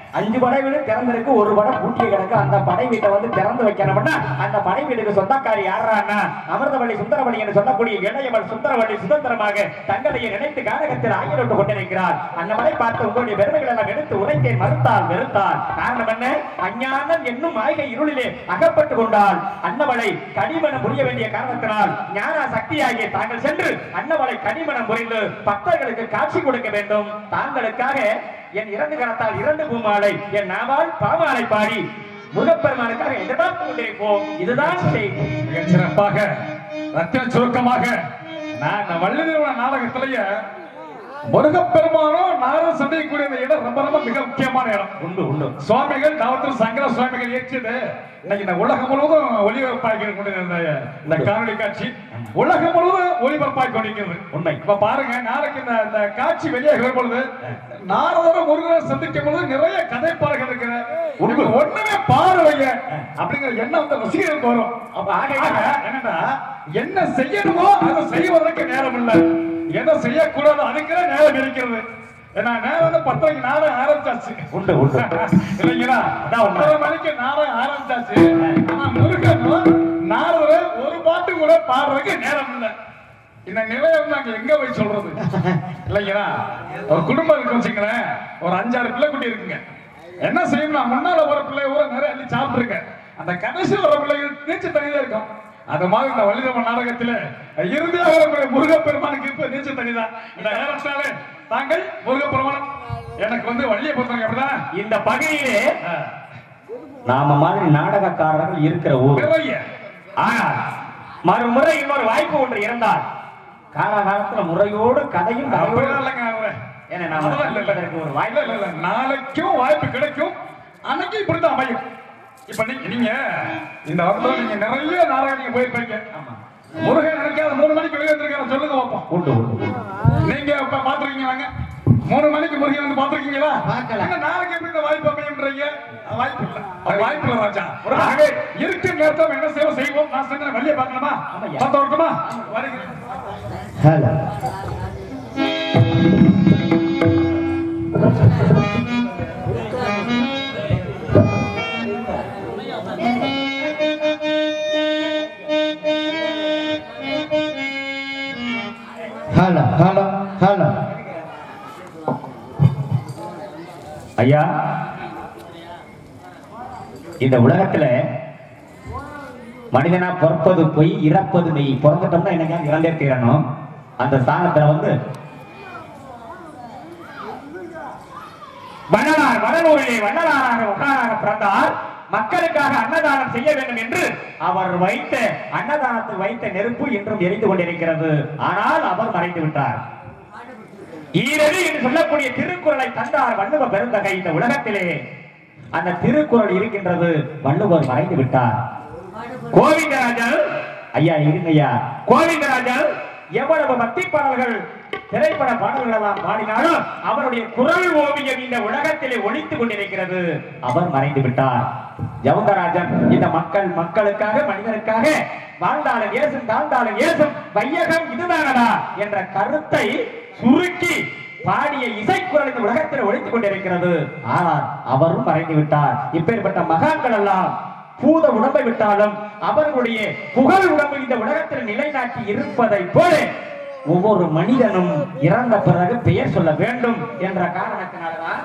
அஞ்சு படை வீடு திறந்திருக்கு ஒரு படம் பூட்டிய கிடக்கு அந்த படை வீட்டை வந்து திறந்து வைக்கணும்னா அந்த படை வீட்டுக்கு சொந்தக்காரி யாரான்னா அமிர்தவள்ளி சுந்தரவள்ளி என்று சொல்லக்கூடிய இளையவள் சுந்தரவள்ளி சுதந்திரமாக தங்களையே நினைத்து காரகத்தில் ஆயிரட்டு கொண்டிருக்கிறார் அன்னவரை பார்த்து உங்களுடைய பெருமைகளை எல்லாம் எடுத்து உரைத்தேன் மறுத்தால் வெறுத்தால் காரணம் என்ன அஞ்ஞானம் என்னும் மாய்கை இருளிலே அகப்பட்டு கொண்டால் அன்னவளை கடிமணம் புரிய வேண்டிய காரணத்தினால் ஞான சக்தியாகிய தாங்கள் சென்று அன்னவளை கடிமணம் புரிந்து பக்தர்களுக்கு காட்சி கொடுக்க வேண்டும் தாங்களுக்காக என் இரண்டு கரத்தால் இரண்டு பூமாலை என் நாவால் பாமாலை பாடி முருகப்பெருமானுக்காக எதிர்பார்த்து கொண்டிருப்போம் இதுதான் செய்தி மிக சிறப்பாக ரத்தின சுருக்கமாக நான் இந்த வள்ளி நிறுவன நாடகத்திலேயே முருகப்பெருமானும் நானும் சந்திக்கக்கூடிய இந்த இடம் ரொம்ப ரொம்ப மிக முக்கியமான இடம் உண்டு உண்டு சுவாமிகள் நவத்திரு சங்கர சுவாமிகள் இயற்றியது இன்னைக்கு இந்த உலகம் முழுவதும் ஒளிபரப்பாகி கொண்டிருந்த இந்த காணொளி காட்சி உலகம் முழுவதும் ஒளிபரப்பாகி கொண்டிருக்கிறது உண்மை. இப்ப பாருங்க நாளைக்கு இந்த இந்த காட்சி வெளியாக வரும் பொழுது நாரதர முருகனை சந்திக்கும் பொழுது நிறைய கதைப்பாடுகள் இருக்கிற உனக்கு ஒண்ணுமே பாருங்க அப்படிங்கிற எண்ணம் வந்து ரசிகர்களுக்கு வரும் அப்ப ஆக ஆக, என்னன்னா என்ன செய்யணுமோ அதை செய்வதற்கு நேரம் இல்ல எதை செய்யக்கூடாது அதுக்கே நேரம் இருக்கிறது ஏன்னா நேரம் வந்து பத்தரைக்கு நாடகம் ஆரம்பிச்சாச்சு உண்டு உண்டு இல்லைங்களா அதான் உண்மை. ஒன்பது மணிக்கு நாடகம் ஆரம்பிச்சாச்சு ஆனா முருகனும் நாரதர் ஒரு பாட்டு கூட பாடுறதுக்கு நேரம் இல்ல இந்த நிலையை வந்து அங்க எங்க போய் சொல்றது இல்லைங்களா ஒரு குடும்பம் இருக்கு வச்சுங்களேன் ஒரு அஞ்சாறு பிள்ளை குட்டி இருக்குங்க என்ன செய்யணும் முன்னால ஒரு பிள்ளை ஊர நிறைய அள்ளி சாப்பிட்டுருங்க அந்த கடைசி வர பிள்ளைகள் நீச்சல் தனிதான் இருக்கும் அது மாதிரி இந்த வள்ளிதம நாடகத்துல இறுதியாக வரக்கூடிய முருகப்பெருமானுக்கு இப்ப நீச்சல் தனிதான் இந்த நேரத்தாலே தாங்கள் முருகப்பெருமான் எனக்கு வந்து வள்ளியை பொறுத்தவங்க அப்படிதான் இந்த பகுதியிலே நாம மாதிரி நாடகக்காரர்கள் இருக்கிற ஊர் நிறைய ஆனால் மறுமுறை இன்னொரு வாய்ப்பு ஒன்று இருந்தால் காலகாலத்துல முறையோடு கதையும் அப்படிலாம் கதையோடு இல்லைங்க அவரு. ஏன்னா நாம அதெல்லாம் இல்ல, இல்ல. சந்திப்பதற்கு ஒரு வாய்ப்பு இல்ல, இல்ல, இல்ல. நாளைக்கும் வாய்ப்பு கிடைக்கும் அன்னைக்கு இப்படிதான் அமையும் இப்ப நீங்க நீங்க இந்த வருடத்துல நீங்க நிறைய நாடகம் நீங்க போயிருப்பீங்க முருகன் நினைக்காத மூணு மணிக்கு வெளியே வந்திருக்காரு சொல்லுங்க பார்ப்போம் உண்டு உண்டு உண்டு. நீங்க இப்ப பாத்துருக்கீங்க மூணு மணிக்கு முருகன் வந்து பாத்துருக்கீங்களா பார்க்கல. ஆனா நாளைக்கு எப்படி இந்த வாய்ப்பு அமையும்ன்றீங்க வாய்ப்பு இல்ல அது வாய்ப்பு இல்ல ராஜா ஆகவே இருக்கிற நேரத்தை என்ன செய்வோம் செய்வோம் நான் செஞ்ச வெளியே பார்க்கணுமா ஆமாய்யா. பார்த்து வரட்டுமா வருகிறேன் ஹலோ ஹலோ ஹலோ ஹலோ ஐயா இந்த உலகத்துல மனிதனா பிறப்பது பொய் இறப்பது மெய் பிறந்துட்டோம்னா என்னங்க இறந்தே தீரணும் அந்த ஸ்தானத்துல வந்து வள்ளலார் வடலூரிலே வள்ளலாராக உகாராக பிறந்தார் மக்களுக்காக அன்னதானம் செய்ய வேண்டும் என்று அவர் வைத்த அன்னதானத்தில் வைத்த நெருப்பு இன்றும் எரிந்து கொண்டிருக்கிறது ஆனால் அவர் மறைந்து விட்டார் ஈரடி என்று சொல்லக்கூடிய திருக்குறளை தந்தார் வள்ளுவ பெருந்தகை இந்த உலகத்திலே அந்த திருக்குறள் இருக்கின்றது வள்ளுவர் மறைந்து விட்டார் கோவிந்தராஜன் ஐயா இருங்க ஐயா கோவிந்தராஜன் எவ்வளவு பக்தி பாடல்கள் திரைப்பட பாடல்கள் எல்லாம் பாடினாலும் அவருடைய குரல் ஓவியம் இந்த உலகத்திலே ஒழித்துக் கொண்டிருக்கிறது அவர் மறைந்து விட்டார் ஜவுந்தராஜன் இந்த மக்கள் மக்களுக்காக மனிதனுக்காக வாழ்ந்தாலும் ஏசும் தாழ்ந்தாலும் ஏசும் வையகம் இதுதானடா என்ற கருத்தை சுருக்கி பாடிய இசைக்குரல் இந்த உலகத்தில் ஒழித்துக் கொண்டிருக்கிறது ஆனால் அவரும் மறைந்து விட்டார் இப்பேற்பட்ட மகான்கள் எல்லாம் பூத உடம்பை விட்டாலும் அவர்களுடைய புகழ் உடம்பு இந்த உலகத்தில் நிலைநாட்டி இருப்பதை போல ஒவ்வொரு மனிதனும் இறந்த பிறகு பெயர் சொல்ல வேண்டும் என்ற காரணத்தினால்தான்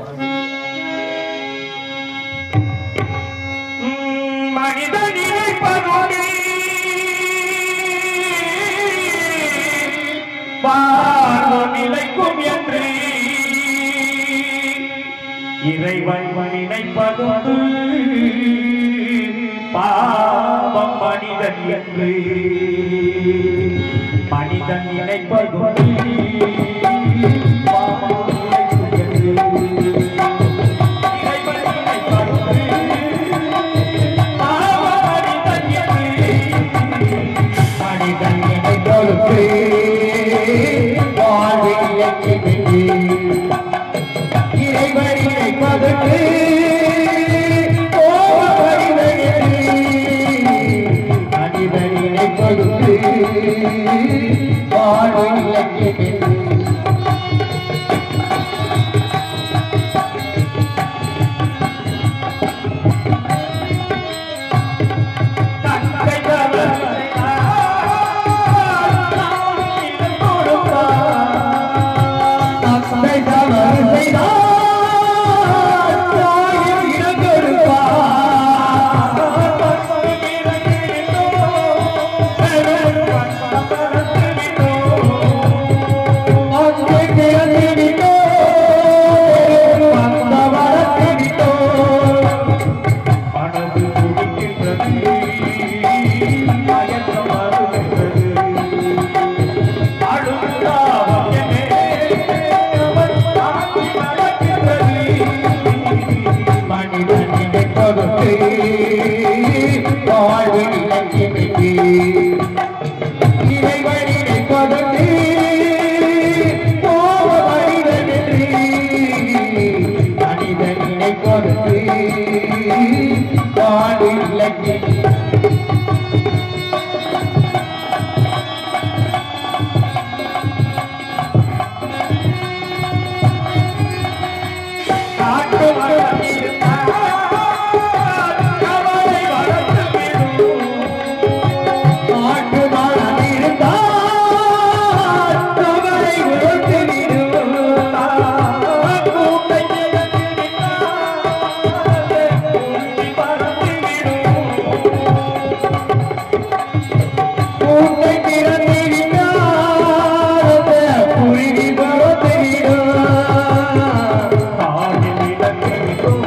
உம், மனிதன் நினைப்பதோடு வாழ்வு நிலைக்கும் என்று இறைவன் நினைப்பதோடு பாவம் மனிதன் என்று மனிதன் நினைப்பதோடு பாவம் நிலைக்கும் என்று இறைவன் நினைப்பதோடு பாவம் மனிதன் என்று மனிதன் நினைத்தொழுக்கு வாழ்வில் இயக்கிவிட்டு இறைவன் நினைப்பதற்கு கோபப்படுவது மனிதன் நினைப்பதற்கு வாழ்வில் இயக்கிவிட்டு கொடுத்து வாழ்வு நிலைக்கு பெற்று இறைவனினை கொடுத்து போவ மனிதன் என்று மனிதனினை கொடுத்து வாழ்வு நிலைக்கு காட்டு மரம் இருந்தால் கவலை வளர்ந்து விடும். காட்டு மரம் இருந்தால் கவலை வளர்ந்து விடும். கூட்டை இழந்திருந்தால் கூட்டி பறந்து விடும். கூட்டை திறந்திருந்தால் குருவி பறந்து விடும். காதில் விளக்கிடும்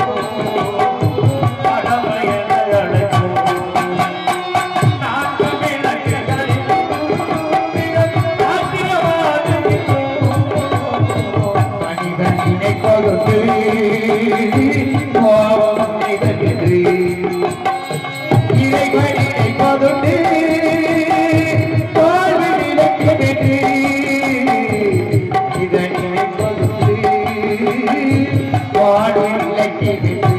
கடமையென அழைக்கும் நான்கு விளக்குகளில் மனிதனினை கொடுத்து கோபம் நிகழ்கிறது இறைவனினை கொடுத்து வாழ்வு நிலைக்கு பெற்று இதனினை கொடுத்து வாழ்வு நிலைக்கு பெற்று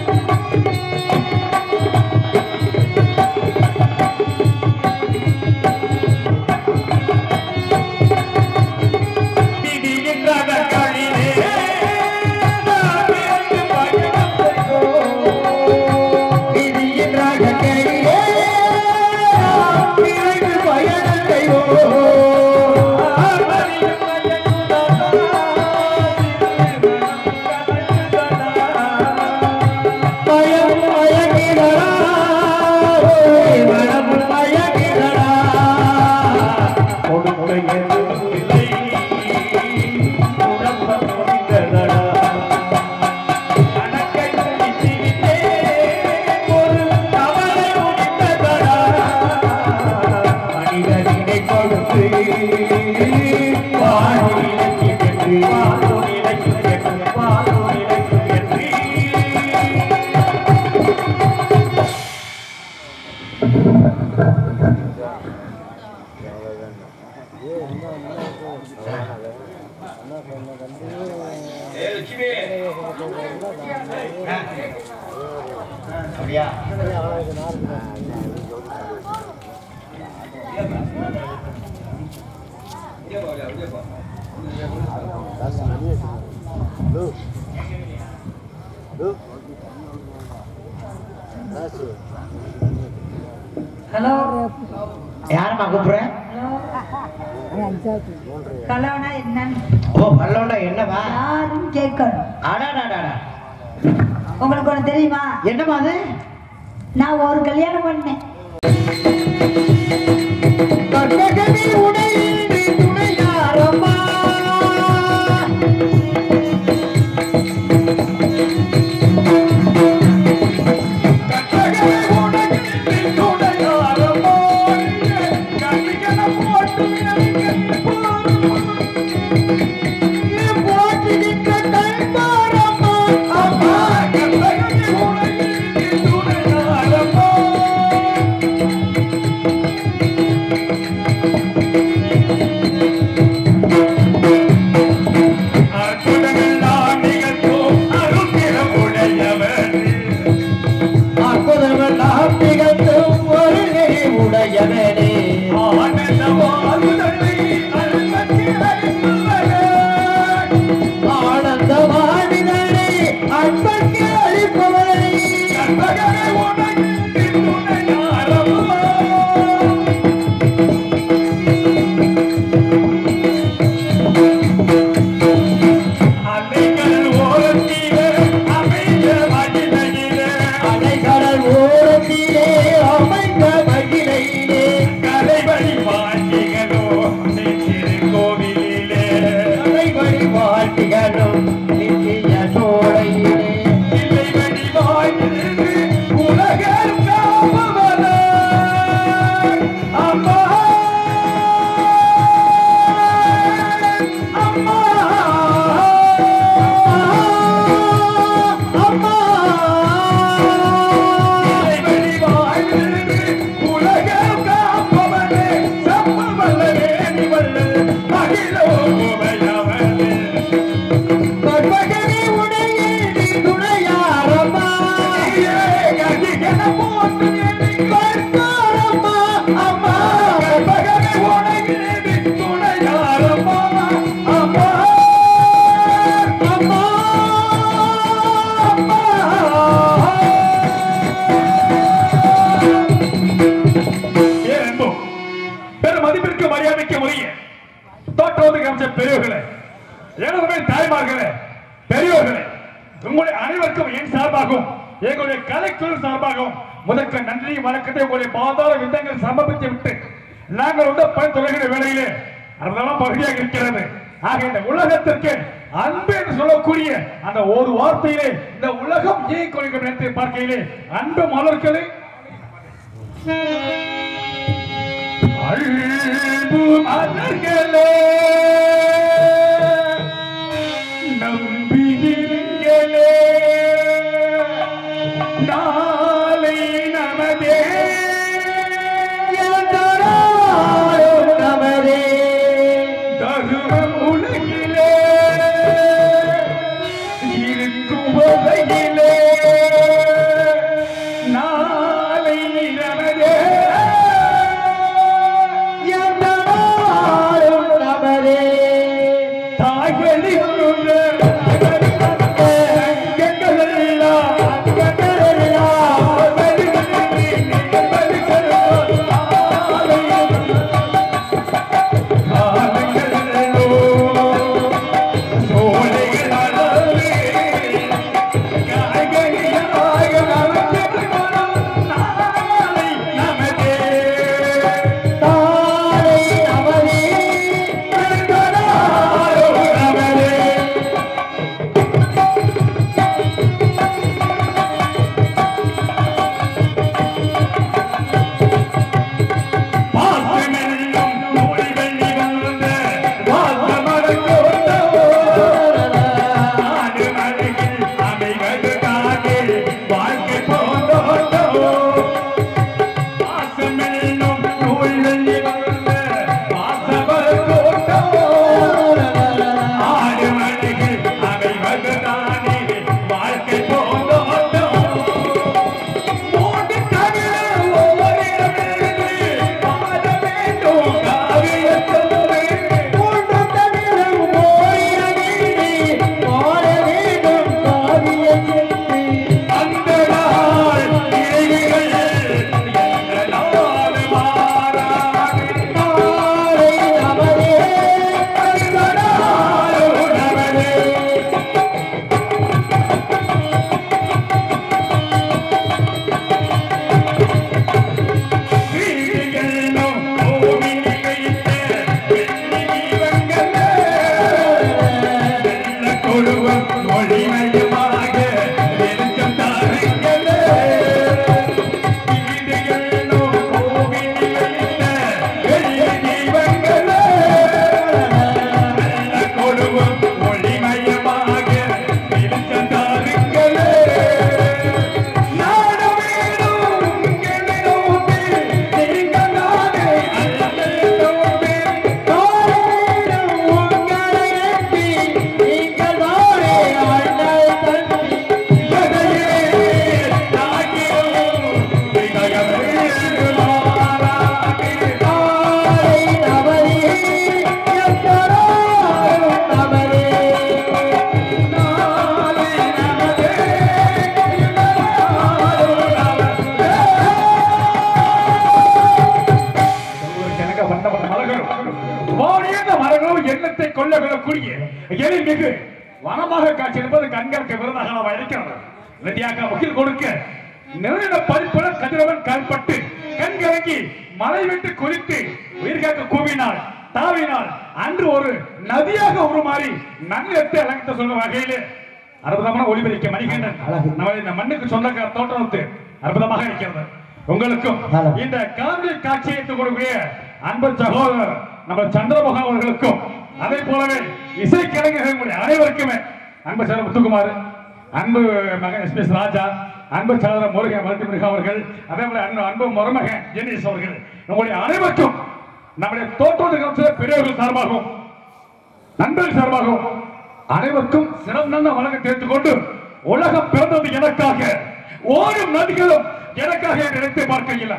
மனிதனினை கொடுத்து வாழ்விலைக்கு என்று வாழ்விலைக்கு என்று வாழ்விலைக்கு என்று அப்படியா ஹலோ யாரம்மா கூப்பிடுறேன் கலோனா என்னன்னு ஓ பல்லோண்டா என்னவா யாரும் கேட்கணும் அடாடாடாடா உங்களுக்கு ஒண்ணு தெரியுமா என்னம்மா அது நான் ஒரு கல்யாணம் பண்ணேன் கற்பகமே உடையின்றி துணையாரம்மா கற்பகமே உடையின்றி துணையாரம்மா கண்ணிக்கன போட்டு போட்டுகிட்ட கைமாரம்மா அம்மா கற்பகமே உடையின்றி துணையாரம்மா அற்புதமெல்லாம் நிகழ்த்தும் அருந்திரம் உடையவர் அற்புதமெல்லாம் நிகழ்த்தும் ஒரு நெறி உடையவரே ஆனந்த வாழ்தலை அருள்வற்றி அளிப்பவரே ஆனந்த வாழ்தலை அன்பற்றி அளிப்பவரே கற்பகமே உனக்கு துணையாரம்மா அலைகள் ஓரத்திலே அமைந்த மகிழையிலே அலைகள் ஓரத்திலே அமைந்த மகிழையிலே கலைவழி வாழ்த்திகளோ திருக்கோவிலிலே கலைவழி வாழ்த்திகளோ நித்திய சோழையிலே இலைவழி வாழ்ந்து உலக எனதுமே தாய்மார்களே பெரியோர்களே உங்களுடைய அனைவருக்கும் என் சார்பாகவும் எங்களுடைய கலைக்குழு சார்பாகவும் முதற்க நன்றி வணக்கத்தை உங்களுடைய பாதாள விந்தங்கள் சமர்ப்பித்து விட்டு நாங்கள் உள்ள பணி தொலைகிற வேளையிலே அதெல்லாம் பகுதியாக இருக்கிறது ஆக இந்த உலகத்திற்கு அன்பு என்று சொல்லக்கூடிய அந்த ஒரு வார்த்தையிலே இந்த உலகம் ஏன் கொள்கிற நேரத்தை பார்க்கையிலே அன்பு மலர்களை அன்பு மலர்களே நம்பியிருங்களே நாளை நமதே தருமம் உலகிலே இருக்கும் வகையிலே நாளை நமதே எனக்கு வந்த வந்த மரங்களும் வாடியந்த மரங்களும் எண்ணத்தை கொள்ள விடக்கூடிய எழில்மிகு வனமாக காட்சியளிப்பது கண்களுக்கு விருதாக நாம் இருக்கிறது நதியாக வகில் கொடுக்க நிறைய பதிப்புல கதிரவன் கண்பட்டு கண் கலங்கி மலை விட்டு குறித்து உயிர்காக்க கூவினாள் தாவினாள் அன்று ஒரு நதியாக உருமாறி நன்னெத்தை அலங்கத்தை சொல்ற வகையிலே அற்புதமான ஒளிபரிக்க மணிகண்டன் நம்ம இந்த மண்ணுக்கு சொந்தக்கார தோற்றத்து அற்புதமாக இருக்கிறது உங்களுக்கும் இந்த காணொலி காட்சியை கொடுக்கக்கூடிய அன்பு சகோதரர் நம்ம சந்திரமுகம் அவர்களுக்கும் அதே போலவே இசைக்கலைஞர்களுடைய அனைவருக்குமே அன்பு சார் முத்துக்குமார் அன்பு மகன் எஸ் பி எஸ் ராஜா அன்பு சகோதரர் முருகன் வளர்த்தி முருகன் அவர்கள் அதே போல அன்பு அன்பு மருமகன் ஜெனிஸ் அவர்கள் உங்களுடைய அனைவருக்கும் நம்முடைய தோற்றத்துக்கு பெரியவர்கள் சார்பாகவும் நண்பர்கள் சார்பாகவும் அனைவருக்கும் சிறந்த வழங்க தெரிந்து கொண்டு உலகம் பிறந்தது எனக்காக ஓடும் நதிகளும் எனக்காக என்று நினைத்து பார்க்கையில்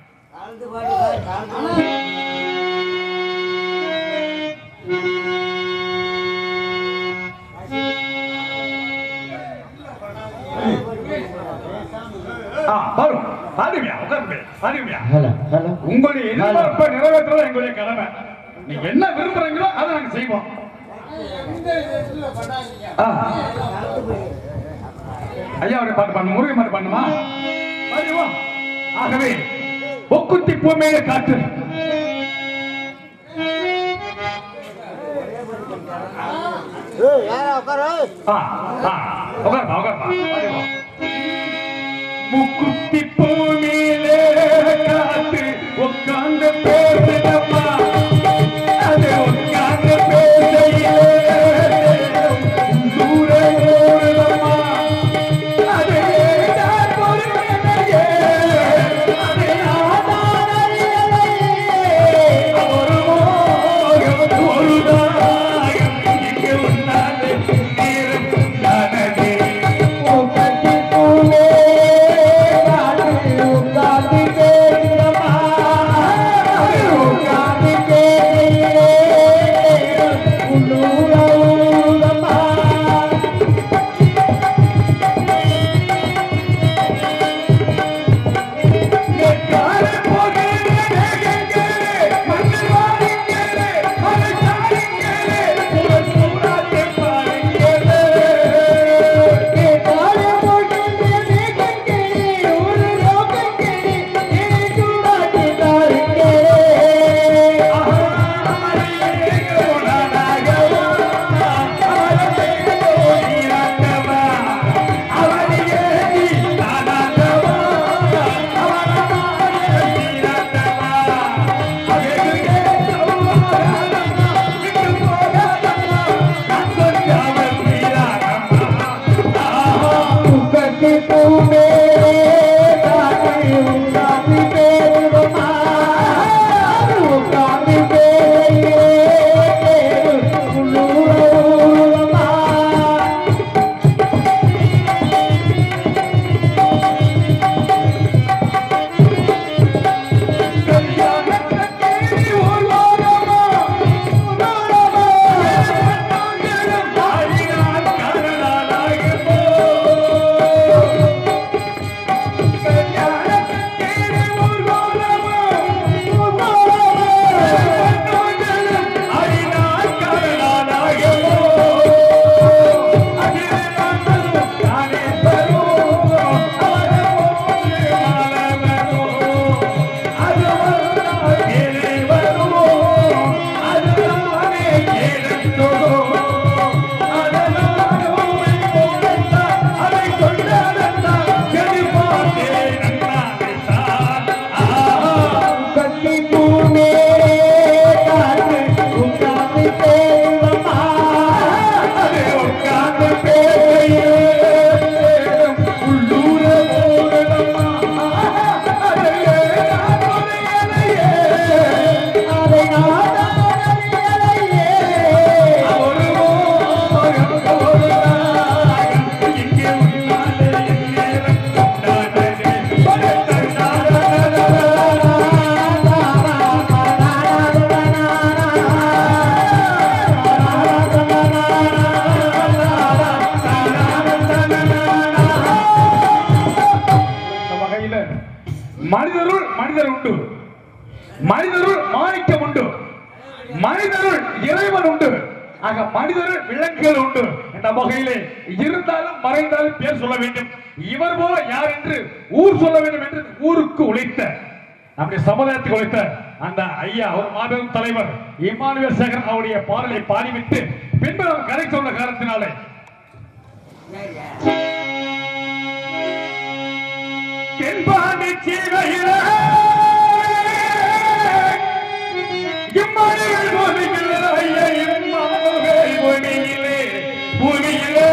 ஆ, வரும் பாருவியா உட்காருங்க பாருவியா ஹலோ ஹலோ உங்களுடைய எதிர்பார்ப்பை நிறைவேற்றுறது எங்களுடைய கடமை நீங்க என்ன விரும்புறீங்களோ அதை நாங்க செய்வோம் ஆ. ஐயா அவரை பாட்டு பாடணும் முருகன் பாட்டு பாடணுமா பாடுவா ஆகவே ஒக்குத்தி பூமேல காற்று ஆ, ஆ, உட்காருப்பா, உட்காருப்பா, பாடுவா. முக்குத்தி பூமியிலே காத்து உட்கார்ந்து பேசுதம்மா அது உட்கார்ந்து பேசையிலே தூர ஓடுதம்மா அது நான் பொறுமையிலேயே அதை நான் அறியலையே ஒரு மோகம் ஒரு தாயம் இங்கு உன்னாலே நேரம் தானதே உக்கத்தி பூவே காற்று உட்கார்ந்து பேசுதம்மா உட்கார்ந்து பேசையிலே உள்ளூர ஊருதம்மா கேட்டாலே போகின்ற மேகங்களே ஒரு லோகங்களே என்னை சூடாக்கி தாருங்களே உக்கத்தி பூவே காற்று உட்கார்ந்து பேசுதம்மா உட்கார்ந்து பேசையிலே உள்ளூர ஊருதம்மா கத்தி பூமே காற்று உட்கார்ந்து பேசுதம்மா உட்கார்ந்து பேசையிலே உள்ளூர ஊருதம்மா அதை நான் அறியலையே இந்த வகையில மனிதருள் மனிதர் உண்டு மனிதருள் மாணிக்கம் உண்டு மனிதருள் இறைவன் உண்டு ஆக மனிதருள் விலங்குகள் உண்டு என்ற வகையிலே இருந்தாலும் மறைந்தாலும் பேர் சொல்ல வேண்டும் இவர் போல யார் என்று ஊர் சொல்ல வேண்டும் என்று ஊருக்கு உழைத்த நம்முடைய சமுதாயத்துக்கு உழைத்த அந்த ஐயா ஒரு மாபெரும் தலைவர் இமானுவேல் சேகர் அவருடைய பாடலை பாடிவிட்டு பின்பு நாம் கதை சொன்ன காரணத்தினாலே தென்பாண்டி சீமையிலே இம்மானுவேல் பூமியிலே ஐயா இம்மானுவேல் பூமியிலே பூமியிலே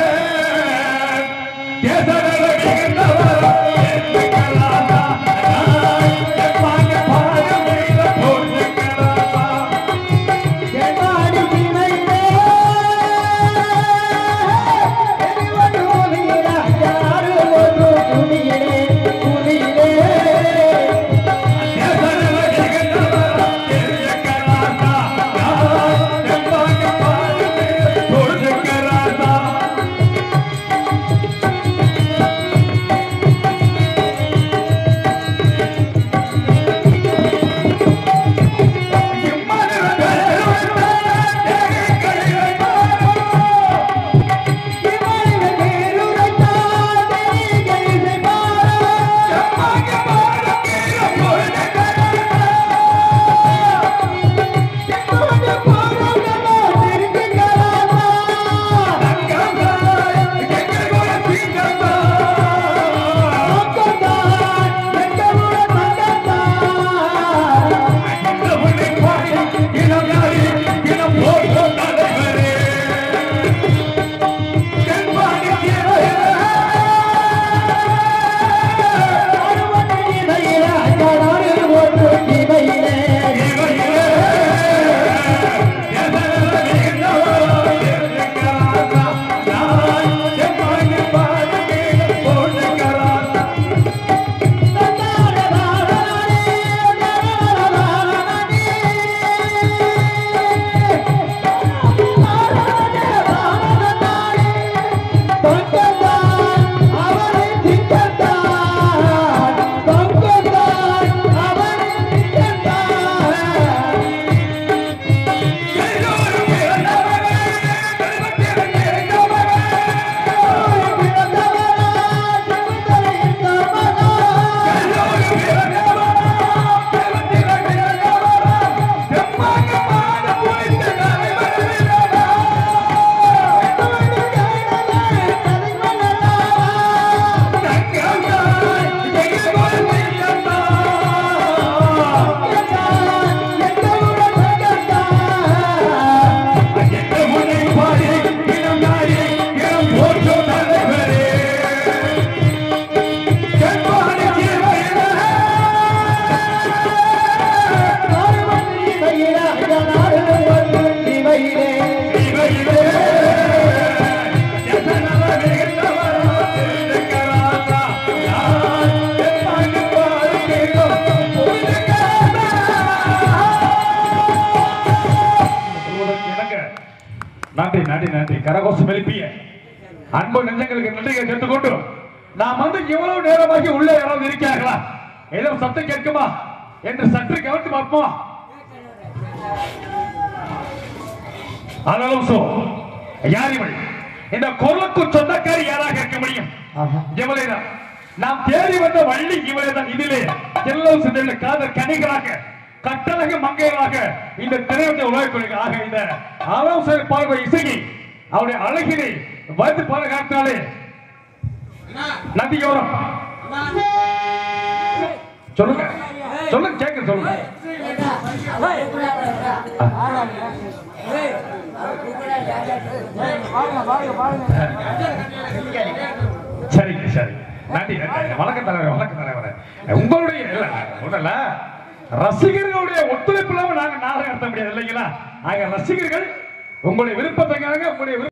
தேசநல மிகுந்தவர் எத்துக்கலாதா எம்மானு பாடும் எய்த போற்றுக்கலாதா எம்மாடி சீமையிலே எரிவடு பூமியிலே யாரு ஒரு பூமியிலே பூமியிலே தேசநல மிகுந்தவர் எத்துக்கலாதா நன்றி நன்றி கரகோஷம் எழுப்பிய அன்பு நெஞ்சங்களுக்கு நன்றிகளை கேட்டுக்கொண்டு நாம் வந்து இவ்வளவு நேரமாகி உள்ளே யாராவது இருக்கிறார்களா ஏதோ சத்தம் கேட்குமா என்று சற்று கவனித்து பார்ப்போம் அதனாலும் சோ யார் இவள் இந்த குரலுக்கு சொந்தக்காரி யாராக இருக்க முடியும் இவளைதான் நாம் தேடி வந்த வள்ளி இவளைதான் இதிலே எல்லோரும் சிந்தையில் காதல் கனிகளாக கட்டழகு மங்கைகளாக இந்த திரையத்தை உலகக்கூடிய ஆக இந்த ஆலோசனை பார்வை இசையை அவருடைய அழகினை வந்து போன காட்டினாலே நதியோரம் சொல்லுங்க சொல்லுங்க கேட்க சொல்லுங்க சரிங்க சரி நன்றி நன்றி வணக்கம் தலைவர் வணக்கம் தலைவர் உங்களுடைய இல்ல ஒண்ணுல ரசிகர்களுடைய ஒத்துழைப்பு இல்லாம நாங்க நாடகம் நடத்த முடியாது இல்லைங்களா ஆக ரசிகர்கள் உங்களுடைய விருப்பத்துக்காக உங்களுடைய விருப்ப